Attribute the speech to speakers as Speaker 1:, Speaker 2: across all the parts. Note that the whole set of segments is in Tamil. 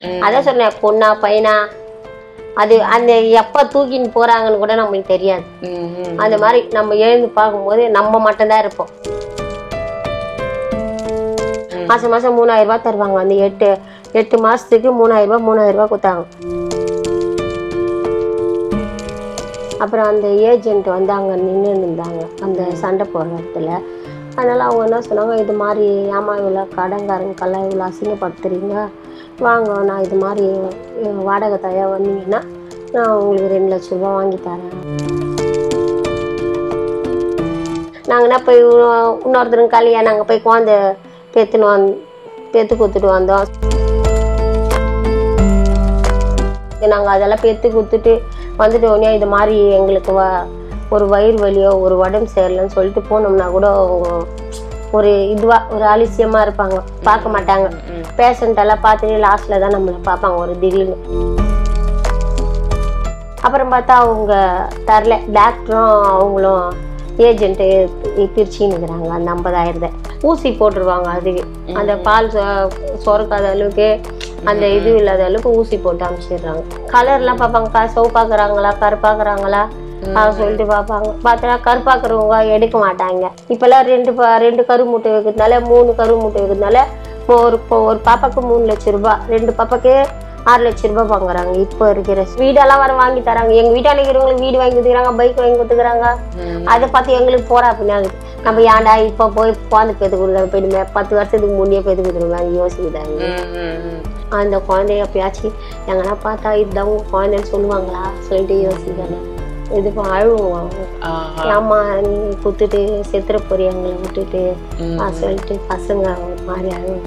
Speaker 1: அதான் சொன்னேன் பொண்ணா பையனா அது அந்த எப்போ தூக்கின்னு போறாங்கன்னு கூட நம்மளுக்கு தெரியாது
Speaker 2: ம், ம்.
Speaker 1: அந்த மாதிரி நம்ம எழுந்து பார்க்கும்போது நம்ம மட்டும்தான் இருப்போம் மாசம் மாசம் மூணாயிரம் ரூபாய் தருவாங்க அந்த எட்டு எட்டு மாசத்துக்கு மூணாயிரம் ரூபாய் மூணாயிரம் ரூபாய் கொடுத்தாங்க அப்புறம் அந்த ஏஜென்ட் வந்து அங்கே நின்று இருந்தாங்க அந்த சண்டை போடுற இடத்துல அதனால் அவங்க என்ன சொன்னாங்க இது மாதிரி ஏமா இவ்வளோ கடன்காரங்கெல்லாம் இவ்வளோ அசிங்கப்படுத்துறீங்க வாங்க நான் இது மாதிரி அஹ், வாடகை தயா வந்தீங்கன்னா நான் உங்களுக்கு ரெண்டு லட்ச ரூபாய் வாங்கி தரேன் நாங்கள் என்ன போய் இன்னொ- இன்னொருத்தரும் கல்யாணம் நாங்கள் போய் குழந்தை பெற்றுன்னு வந் பெற்று கொடுத்துட்டு வந்தோம் நாங்கள் அதெல்லாம் பெற்று கொடுத்துட்டு வந்துட்டு உடனே இது மாதிரி எங்களுக்கு வ ஒரு வயிறு வலியோ ஒரு உடம்பு சரியில்லைன்னு சொல்லிட்டு போனோம்னா கூட அவங்க ஒரு இதுவா ஒரு அலட்சியமாக இருப்பாங்க பார்க்க மாட்டாங்க பேஷண்ட் எல்லாம் பார்த்துட்டு லாஸ்ட்டில் தான் நம்மளை பார்ப்பாங்க ஒரு திடீர்னு அப்புறம் பார்த்தா அவங்க தரல டாக்டரும் அவங்களும் ஏஜென்ட்டு பிரிச்சுன்னு இருக்கிறாங்க அந்த ஐம்பதாயிரத்தை ஊசி போட்டுருவாங்க அதுக்கு அந்த பால் சொ- சுரக்காத அளவுக்கு அந்த இது இல்லாத அளவுக்கு ஊசி போட்டு அனுப்பிச்சிடுறாங்க கலர்லாம் பார்ப்பாங்க சவுப்பாக்குறாங்களா கருப்பாக்குறாங்களா அப்படின்னு சொல்லிட்டு பார்ப்பாங்க பார்த்தா கருப்பாக்குறவங்க எடுக்க மாட்டாங்க இப்போல்லாம் ரெண்டு பா- ரெண்டு கரு மூட்டை வைக்கிறதுனால மூணு கரு மூட்டை வைக்கிறதுனால இப்போ ஒரு இப்போ ஒரு பாப்பாக்கு மூணு லட்சம் ரூபாய் ரெண்டு பாப்பாக்கு ஆறு லட்சம் ரூபாய் வாங்குறாங்க இப்போ இருக்கிற வீடெல்லாம் வர வாங்கி தராங்க எங்க வீட்டால இருக்கிறவங்களுக்கு வீடு வாங்கி கொடுத்துக்கிறாங்க பைக் வாங்கி கொடுத்துக்கிறாங்க அதை பார்த்து எங்களுக்கு போறா பின்னாடி நம்ம ஏன்டா இப்போ போய் குழந்தை பேத்து கொடுக்குற போயிடுமே பத்து வருஷத்துக்கு முன்னே பேத்து கொடுத்துருவாங்க யோசிக்கிறாங்க
Speaker 2: ம், ம், ம்.
Speaker 1: அந்த குழந்தைய எப்பயாச்சும் எங்கன்னா பார்த்தா இதுதான் உங்க குழந்தைன்னு சொல்லுவாங்களா சொல்லிட்டு யோசிக்கிறேன் இது அழுவாங்க
Speaker 2: ஆஹா.
Speaker 1: ஏம்மா நீ குத்துட்டு செத்துற போறீ எங்களை விட்டுட்டு
Speaker 2: ம்.
Speaker 1: ஆ, சொல்லிட்டு பசங்க ஒரு மாதிரி அழுவாங்க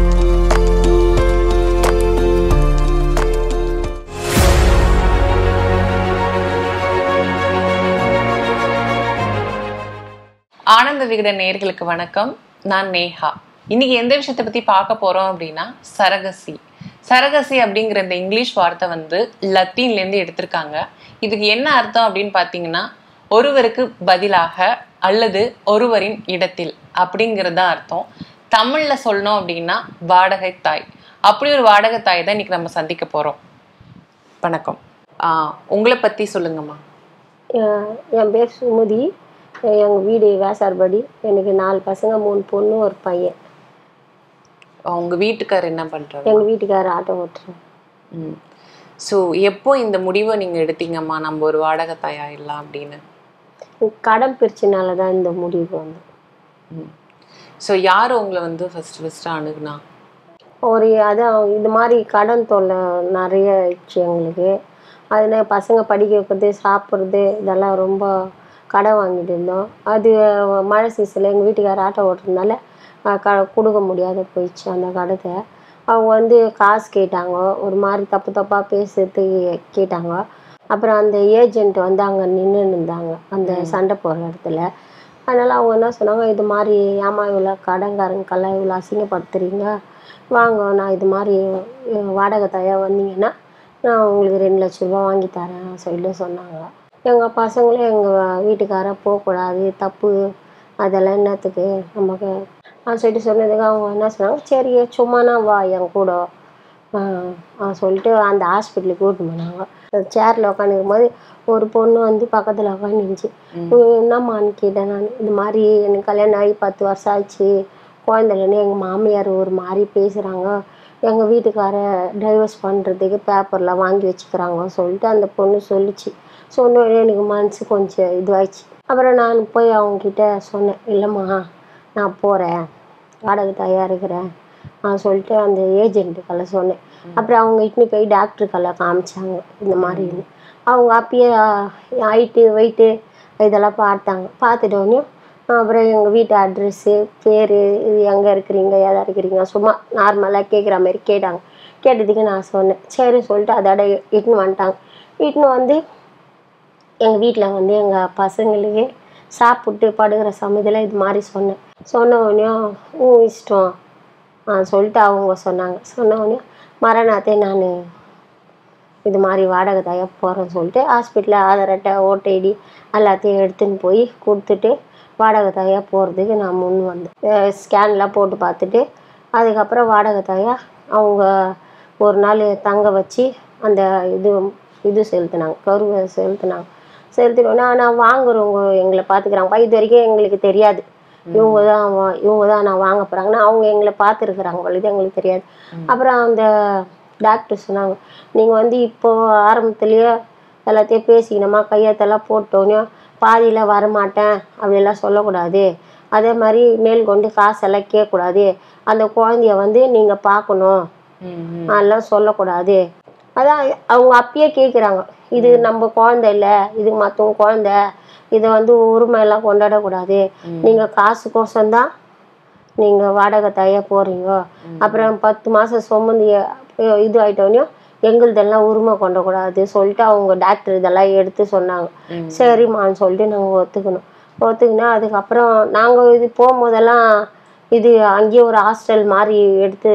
Speaker 2: ஆனந்த விகடன் நேயர்களுக்கு வணக்கம் நான் நேஹா இன்னைக்கு எந்த விஷயத்தை பத்தி பார்க்க போறோம் அப்படின்னா சரகசி சரகசி அப்படிங்கிற இந்த இங்கிலீஷ் வார்த்தை வந்து லத்தீன்ல இருந்து எடுத்திருக்காங்க இதுக்கு என்ன அர்த்தம் அப்படின்னு பார்த்தீங்கன்னா ஒருவருக்கு பதிலாக அல்லது ஒருவரின் இடத்தில் அப்படிங்கிறது தான் அர்த்தம் தமிழ்ல சொல்லணும் அப்படின்னா வாடகை தாய் அப்படி ஒரு வாடகை தாய் தான் இன்னைக்கு நம்ம சந்திக்க போறோம் வணக்கம் ஆஹ் உங்களை பத்தி சொல்லுங்கம்மா
Speaker 1: என் என் பேர் சுமதி எங்கள் வீடு வேசார்படி எனக்கு நாலு பசங்க மூணு பொண்ணு ஒரு பையன்
Speaker 2: உங்க வீட்டுக்கார் என்ன பண்றாரு
Speaker 1: எங்கள் வீட்டுக்காரர் ஆட்டோ ஓட்டுறேன்
Speaker 2: ம் ஸோ எப்போ இந்த முடிவை நீங்கள் எடுத்தீங்கம்மா நம்ம ஒரு வாடகை தாயாயிடலாம் அப்படின்னு
Speaker 1: கடன் பிரிச்சனால தான் இந்த முடிவு வந்து
Speaker 2: ம் ஸோ யார் உங்களை வந்து ஃபர்ஸ்ட் ஃபர்ஸ்ட் அணுகுனா
Speaker 1: ஒரு அதான் இது மாதிரி கடன் தொல்லை நிறைய ஆயிடுச்சு எங்களுக்கு அதில் பசங்க படிக்க வைக்கிறது சாப்பிட்றது இதெல்லாம் ரொம்ப கடன் வாங்கிட்டு இருந்தோம் அது மழை சீசனில் எங்கள் வீட்டுக்காரர் ஆட்டோ ஓட்டுறதுனால அஹ், க கொடுக்க முடியாத போயிடுச்சு அந்த கடத்தை அவங்க வந்து காசு கேட்டாங்க ஒரு மாதிரி தப்பு தப்பாக பேசுறது கேட்டாங்க அப்புறம் அந்த ஏஜென்ட் வந்து அங்கே நின்று இருந்தாங்க அந்த சண்டை போடுற இடத்துல அதனால் அவங்க என்ன சொன்னாங்க இது மாதிரி ஏமா இவ்வளோ கடன்காரங்கெல்லாம் இவ்வளோ அசிங்கப்படுத்துறீங்க வாங்க நான் இது மாதிரி அஹ், வாடகை தயா வந்தீங்கன்னா நான் உங்களுக்கு ரெண்டு லட்ச ரூபா வாங்கி தரேன் சொல்லிட்டு சொன்னாங்க எங்கள் பசங்களும் எங்கள் வீட்டுக்கார போகக்கூடாது தப்பு அதெல்லாம் என்னத்துக்கு நமக்கு நான் சொல்லிட்டு சொன்னதுக்கு அவங்க என்ன சொன்னாங்க சரி சும்மானா வா என் கூட ஆஹ் ஆஹ் சொல்லிட்டு அந்த ஹாஸ்பிட்டலுக்கு கூட்டிட்டு போனாங்க சேரில் உட்காந்துருக்கும் போது ஒரு பொண்ணு வந்து பக்கத்தில் உட்காந்துருந்துச்சு என்னம்மான்னு கேட்டேன் நான் இந்த மாதிரி எனக்கு கல்யாணம் ஆகி பத்து வருஷம் ஆச்சு குழந்தைலன்னு எங்கள் மாமியார் ஒரு மாதிரி பேசுகிறாங்க எங்கள் வீட்டுக்கார டைவர்ஸ் பண்ணுறதுக்கு பேப்பரில் வாங்கி வச்சுக்கிறாங்க சொல்லிட்டு அந்த பொண்ணு சொல்லிச்சு சொன்ன உடனே எனக்கு மனசு கொஞ்சம் இதுவாயிடுச்சு அப்புறம் நான் போய் அவங்கக்கிட்ட சொன்னேன் இல்லைம்மா நான் போகிறேன் வாடகை தயார் இருக்கிறேன் நான் சொல்லிட்டு அந்த ஏஜென்ட்டுக்கெல்லாம் சொன்னேன் அப்புறம் அவங்க இட்டுன்னு போய் டாக்டருக்கெல்லாம் காமிச்சாங்க இந்த மாதிரின்னு அவங்க அப்பயே ஹைட்டு வெயிட்டு இதெல்லாம் பார்த்தாங்க பார்த்துட்டோன்னே அப்புறம் எங்கள் வீட்டு அட்ரெஸ்ஸு பேர் இது எங்கே இருக்கிறீங்க எதா இருக்கிறீங்க சும்மா நார்மலாக கேட்குற மாதிரி கேட்டாங்க கேட்டதுக்கு நான் சொன்னேன் சரி சொல்லிட்டு அதோட இட்டுன்னு வந்துட்டாங்க இட்டுன்னு வந்து எங்கள் வீட்டில் வந்து எங்கள் பசங்களுக்கு சாப்பிட்டு படுக்கிற சமயத்தில் இது மாதிரி சொன்னேன் சொன்ன உடனே உன் இஷ்டம் ஆ சொல்லிட்டு அவங்க சொன்னாங்க சொன்ன உடனே மறுநாத்தே நான் இது மாதிரி வாடகை தயா போகிறேன்னு சொல்லிட்டு ஹாஸ்பிட்டலில் ஆதார் அட்டை ஓட்டை ஐடி எல்லாத்தையும் எடுத்துன்னு போய் கொடுத்துட்டு வாடகை தாயா போகிறதுக்கு நான் முன் வந்தேன் ஸ்கேன்லாம் போட்டு பார்த்துட்டு அதுக்கப்புறம் வாடகை தாயா அவங்க ஒரு நாள் தங்க வச்சு அந்த இது இது செலுத்தினாங்க கருவை செலுத்தினாங்க செலுத்தினோடனே ஆனால் வாங்குறவங்க எங்களை பார்த்துக்கிறாங்கப்பா இது வரைக்கும் எங்களுக்கு தெரியாது இவங்க தான் வா- இவங்க தான் நான் வாங்க போகிறாங்கன்னா அவங்க எங்களை பார்த்துருக்குறாங்க இது எங்களுக்கு தெரியாது அப்புறம் அந்த டாக்டர் சொன்னாங்க நீங்கள் வந்து இப்போ ஆரம்பத்துலேயே எல்லாத்தையும் பேசிக்கணுமா கையெழுத்தெல்லாம் போட்டோன்னே பாதியில் வரமாட்டேன் அப்படியெல்லாம் சொல்லக்கூடாது அதே மாதிரி மேல் கொண்டு காசெல்லாம் கேட்கக்கூடாது அந்த குழந்தைய வந்து நீங்கள் பார்க்கணும்
Speaker 2: ம், ம்.
Speaker 1: அதெல்லாம் சொல்லக்கூடாது அதான் அவங்க அப்பயே கேட்குறாங்க இது நம்ம குழந்தை இல்லை இது மற்றவங்க குழந்தை இதை வந்து உரிமை எல்லாம் கொண்டாடக்கூடாது நீங்கள் காசுக்கோசம்தான் நீங்கள் வாடகை தாயா போகிறீங்க அப்புறம் பத்து மாதம் சுமந்து எ- இது ஆயிட்டோன்னே எங்களுதெல்லாம் உரிமை கொண்டக்கூடாது சொல்லிட்டு அவங்க டாக்டர் இதெல்லாம் எடுத்து சொன்னாங்க சரிம்மான்னு சொல்லிட்டு நாங்கள் ஒத்துக்கணும் ஒத்துக்கினா அதுக்கப்புறம் நாங்கள் இது போகும்போதெல்லாம் இது அங்கேயே ஒரு ஹாஸ்டல் மாதிரி எடுத்து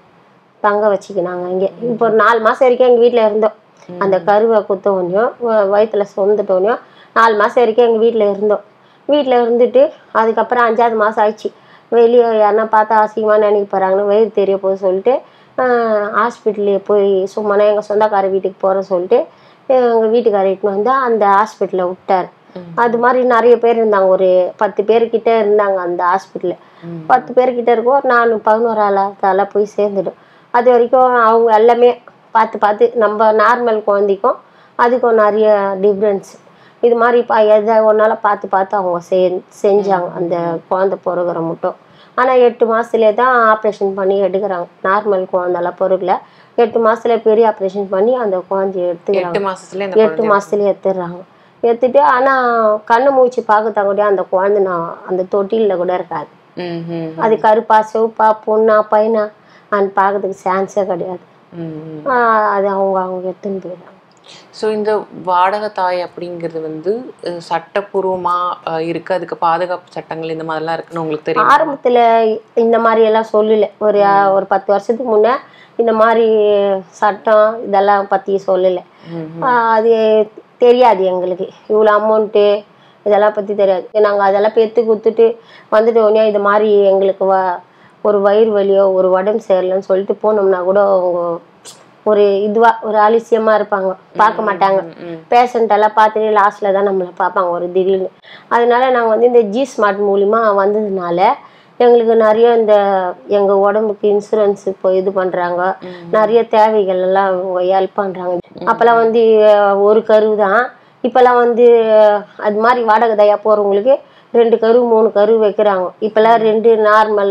Speaker 1: தங்க வச்சுக்கினாங்க இங்கே இப்போ ஒரு நாலு மாதம் வரைக்கும் எங்கள் வீட்டில் இருந்தோம் அந்த கருவை குத்தவனையும் வயிற்றுல சொந்துட்டோனையும் நாலு மாதம் வரைக்கும் எங்கள் வீட்டில் இருந்தோம் வீட்டில் இருந்துட்டு அதுக்கப்புறம் அஞ்சாவது மாதம் ஆயிடுச்சு வெளியே யாருன்னா பார்த்தா அசிங்கமாக நினைக்க போகிறாங்கன்னு வயிறு தெரிய போகுது சொல்லிட்டு ஹாஸ்பிட்டலுக்கு போய் சும்மானா எங்கள் சொந்தக்கார வீட்டுக்கு போகிற சொல்லிட்டு எங்கள் வீட்டுக்காரர் இட்டுன்னு வந்து அந்த ஹாஸ்பிட்டலில் விட்டார் அது மாதிரி நிறைய பேர் இருந்தாங்க ஒரு பத்து பேர்கிட்ட இருந்தாங்க அந்த ஹாஸ்பிட்டலில் பத்து பேர்கிட்ட இருக்கோம் நான் பதினோராளாத்தால போய் சேர்ந்துட்டோம் அது வரைக்கும் அவங்க எல்லாமே பார்த்து பார்த்து நம்ம நார்மல் குழந்தைக்கும் அதுக்கும் நிறைய டிஃப்ரென்ஸ் இது மாதிரி பா எதை ஒன்றால் பார்த்து பார்த்து அவங்க செ செஞ்சாங்க அந்த குழந்தை பிறகுற மட்டும் ஆனால் எட்டு மாதத்துலேயே தான் ஆப்ரேஷன் பண்ணி எடுக்கிறாங்க நார்மல் குழந்தெல்லாம் பிறகுல எட்டு மாதத்துல பெரிய ஆப்ரேஷன் பண்ணி அந்த குழந்தைய எடுத்துக்கிறாங்க
Speaker 2: எட்டு மாசத்துல இந்த
Speaker 1: எட்டு மாசத்துல எடுத்துடுறாங்க எடுத்துட்டு ஆனா கண்ணு மூச்சு பார்க்கத்தான் கூட அந்த குழந்தை நான் அந்த தொட்டிலில் கூட இருக்காது
Speaker 2: ம், ம்,
Speaker 1: அது கருப்பா சிவப்பா பொண்ணா பையனா அது பார்க்கறதுக்கு சான்ஸே கிடையாது
Speaker 2: ம், ம்.
Speaker 1: ஆஹ் அது அவங்க அவங்க எடுத்துன்னு போயிடுறாங்க
Speaker 2: ஸோ இந்த வாடகை தாய் அப்படிங்கிறது வந்து அஹ், சட்டப்பூர்வமா அஹ், இருக்கு அதுக்கு பாதுகாப்பு சட்டங்கள் இந்த மாதிரிலாம் இருக்குன்னு உங்களுக்கு தெரியும்
Speaker 1: ஆரம்பத்துல இந்த மாதிரி எல்லாம் சொல்லல ஒரு ஒரு பத்து வருஷத்துக்கு முன்னே இந்த மாதிரி சட்டம் இதெல்லாம் பத்தி சொல்லல
Speaker 2: ம்,
Speaker 1: ஆஹ் அது தெரியாது எங்களுக்கு இவ்வளோ அமௌண்ட்டு இதெல்லாம் பற்றி தெரியாது நாங்கள் அதெல்லாம் பெற்று கொடுத்துட்டு வந்துட்டு உடனே இது மாதிரி எங்களுக்கு வ ஒரு வயிறு வலியோ ஒரு உடம்பு சரியில்லைன்னு சொல்லிட்டு போனோம்னா கூட அவங்க ஒரு இதுவா ஒரு அலட்சியமாக இருப்பாங்க பார்க்க மாட்டாங்க
Speaker 2: ம்.
Speaker 1: பேஷண்ட் எல்லாம் பார்த்துட்டு லாஸ்ட்டில் தான் நம்மளை பார்ப்பாங்க ஒரு திடீர்னு அதனால நாங்கள் வந்து இந்த ஜி ஸ்மார்ட் மூலிமா வந்ததுனால எங்களுக்கு நிறைய இந்த எங்கள் உடம்புக்கு இன்சூரன்ஸ் இப்போ இது பண்ணுறாங்க நிறைய தேவைகள் எல்லாம் அவங்க ஹெல்ப் பண்ணுறாங்க அப்போல்லாம் வந்து அஹ், ஒரு கரு தான் இப்போல்லாம் வந்து அஹ், அது மாதிரி வாடகை தயா போகிறவங்களுக்கு ரெண்டு கரு மூணு கரு வைக்கிறாங்க இப்போல்லாம் ரெண்டு நார்மல்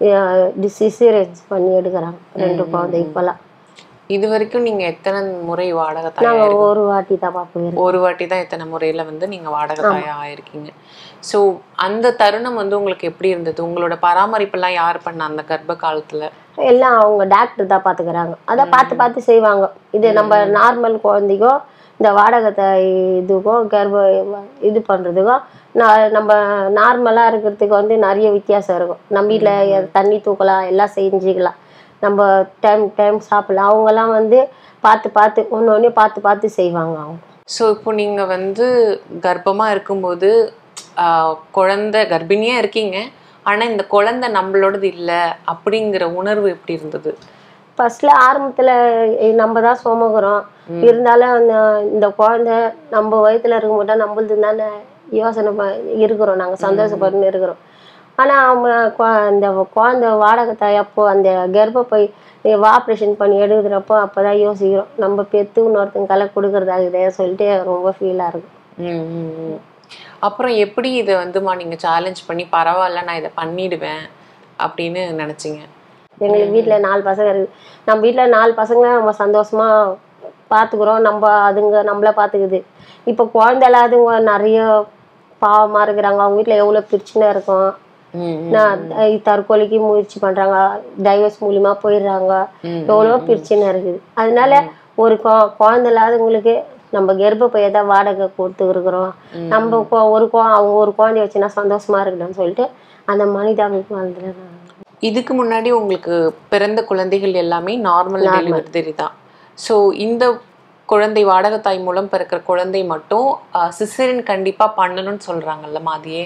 Speaker 1: சிசரேஜ் பண்ணி எடுக்கிறாங்க ரெண்டு குழந்தை இப்போல்லாம்
Speaker 2: இது வரைக்கும் நீங்க எத்தனை முறை வாடகை தாயா
Speaker 1: நாங்கள் ஒரு வாட்டி தான் பார்ப்போம்
Speaker 2: ஒரு வாட்டி தான் எத்தனை முறையில வந்து நீங்க வாடகை தாயா ஆயிருக்கீங்க ஸோ அந்த தருணம் வந்து உங்களுக்கு எப்படி இருந்தது உங்களோட பராமரிப்பெல்லாம் யார் பண்ண அந்த கர்ப்ப காலத்துல
Speaker 1: எல்லாம் அவங்க டாக்டர் தான் பார்த்துக்கிறாங்க அதை பார்த்து பார்த்து செய்வாங்க இது நம்ம நார்மல் குழந்தைக்கோ இந்த வாடகை தாய் இதுக்கோ கர்ப்ப இது பண்ணுறதுக்கோ நான் நம்ம நார்மலாக இருக்கிறதுக்கு வந்து நிறைய வித்தியாசம் இருக்கும் நம்ம வீட்டில் தண்ணி தூக்கலாம் எல்லாம் செஞ்சுக்கலாம் நம்ம டைம் டைம் சாப்பிடலாம் அவங்கெல்லாம் வந்து பார்த்து பார்த்து ஒன்று ஒன்று பார்த்து பார்த்து செய்வாங்க அவங்க
Speaker 2: ஸோ இப்போ நீங்க வந்து கர்ப்பமா இருக்கும்போது ஆஹ், குழந்தை கர்ப்பிணியா இருக்கீங்க ஆனா இந்த குழந்தை நம்மளோடது இல்ல அப்படிங்கிற உணர்வு எப்படி இருந்தது
Speaker 1: ஃபர்ஸ்ட்ல ஆரம்பத்துல இ- நம்ம தான் சுமக்கிறோம் இருந்தாலும் அந்த இந்த குழந்தை நம்ம வயித்துல இருக்கும்போது நம்மளது தானே யோசனை ப- இருக்கிறோம் நாங்க சந்தோஷப்பட்டு இருக்கிறோம் ஆனா அவங்க கொ- அந்த குழந்தை வாடகை தாயப்போ அந்த கர்ப்பப்பை ஆப்ரேஷன் பண்ணி எடுக்கிறப்போ அப்பதான் யோசிக்கிறோம் நம்ம பெத்து இன்னொருத்தங்க கலை கொடுக்கறதாகுதே சொல்லிட்டு ரொம்ப ஃபீலா இருக்கும்
Speaker 2: ம், ம், ம். அப்புறம் எப்படி இதை வந்துமா நீங்க சேலஞ்ச் பண்ணி பரவாயில்ல நான் இதை பண்ணிடுவேன் அப்படின்னு நினைச்சீங்க
Speaker 1: எங்களுக்கு வீட்டில் நாலு பசங்க இருக்கு நம்ம வீட்டில் நாலு பசங்க நம்ம சந்தோஷமா பார்த்துக்குறோம் நம்ம அதுங்க நம்மள பார்த்துக்குது இப்போ குழந்தை இல்லாதவங்க நிறைய பாவமாக இருக்கிறாங்க அவங்க வீட்டில் எவ்வளோ பிரச்சனை இருக்கும்
Speaker 2: ம், ம்.
Speaker 1: நான் த- தற்கொலைக்கு முயற்சி பண்ணுறாங்க டைவர்ஸ் மூலியமா போயிடுறாங்க
Speaker 2: ம்,
Speaker 1: எவ்வளோ பிரச்சனை இருக்குது அதனால ஒரு கொ- குழந்தை இல்லாதவங்களுக்கு நம்ம கர்ப்பப்பையை தான் வாடகை கொடுத்து இருக்கிறோம் நம்ம கொ- ஒரு கொ- அவங்க ஒரு குழந்தைய வச்சுன்னா சந்தோஷமா இருக்கணும்னு சொல்லிட்டு அந்த மனிதாபிமானத்தில் நான்
Speaker 2: இதுக்கு முன்னாடி உங்களுக்கு பிறந்த குழந்தைகள் எல்லாமே நார்மல் டெலிவரி தான் ஸோ இந்த குழந்தை வாடகை தாய் மூலம் பிறக்கிற குழந்தை மட்டும் சிசரின் கண்டிப்பா பண்ணணும்னு சொல்றாங்கல்ல மாதியே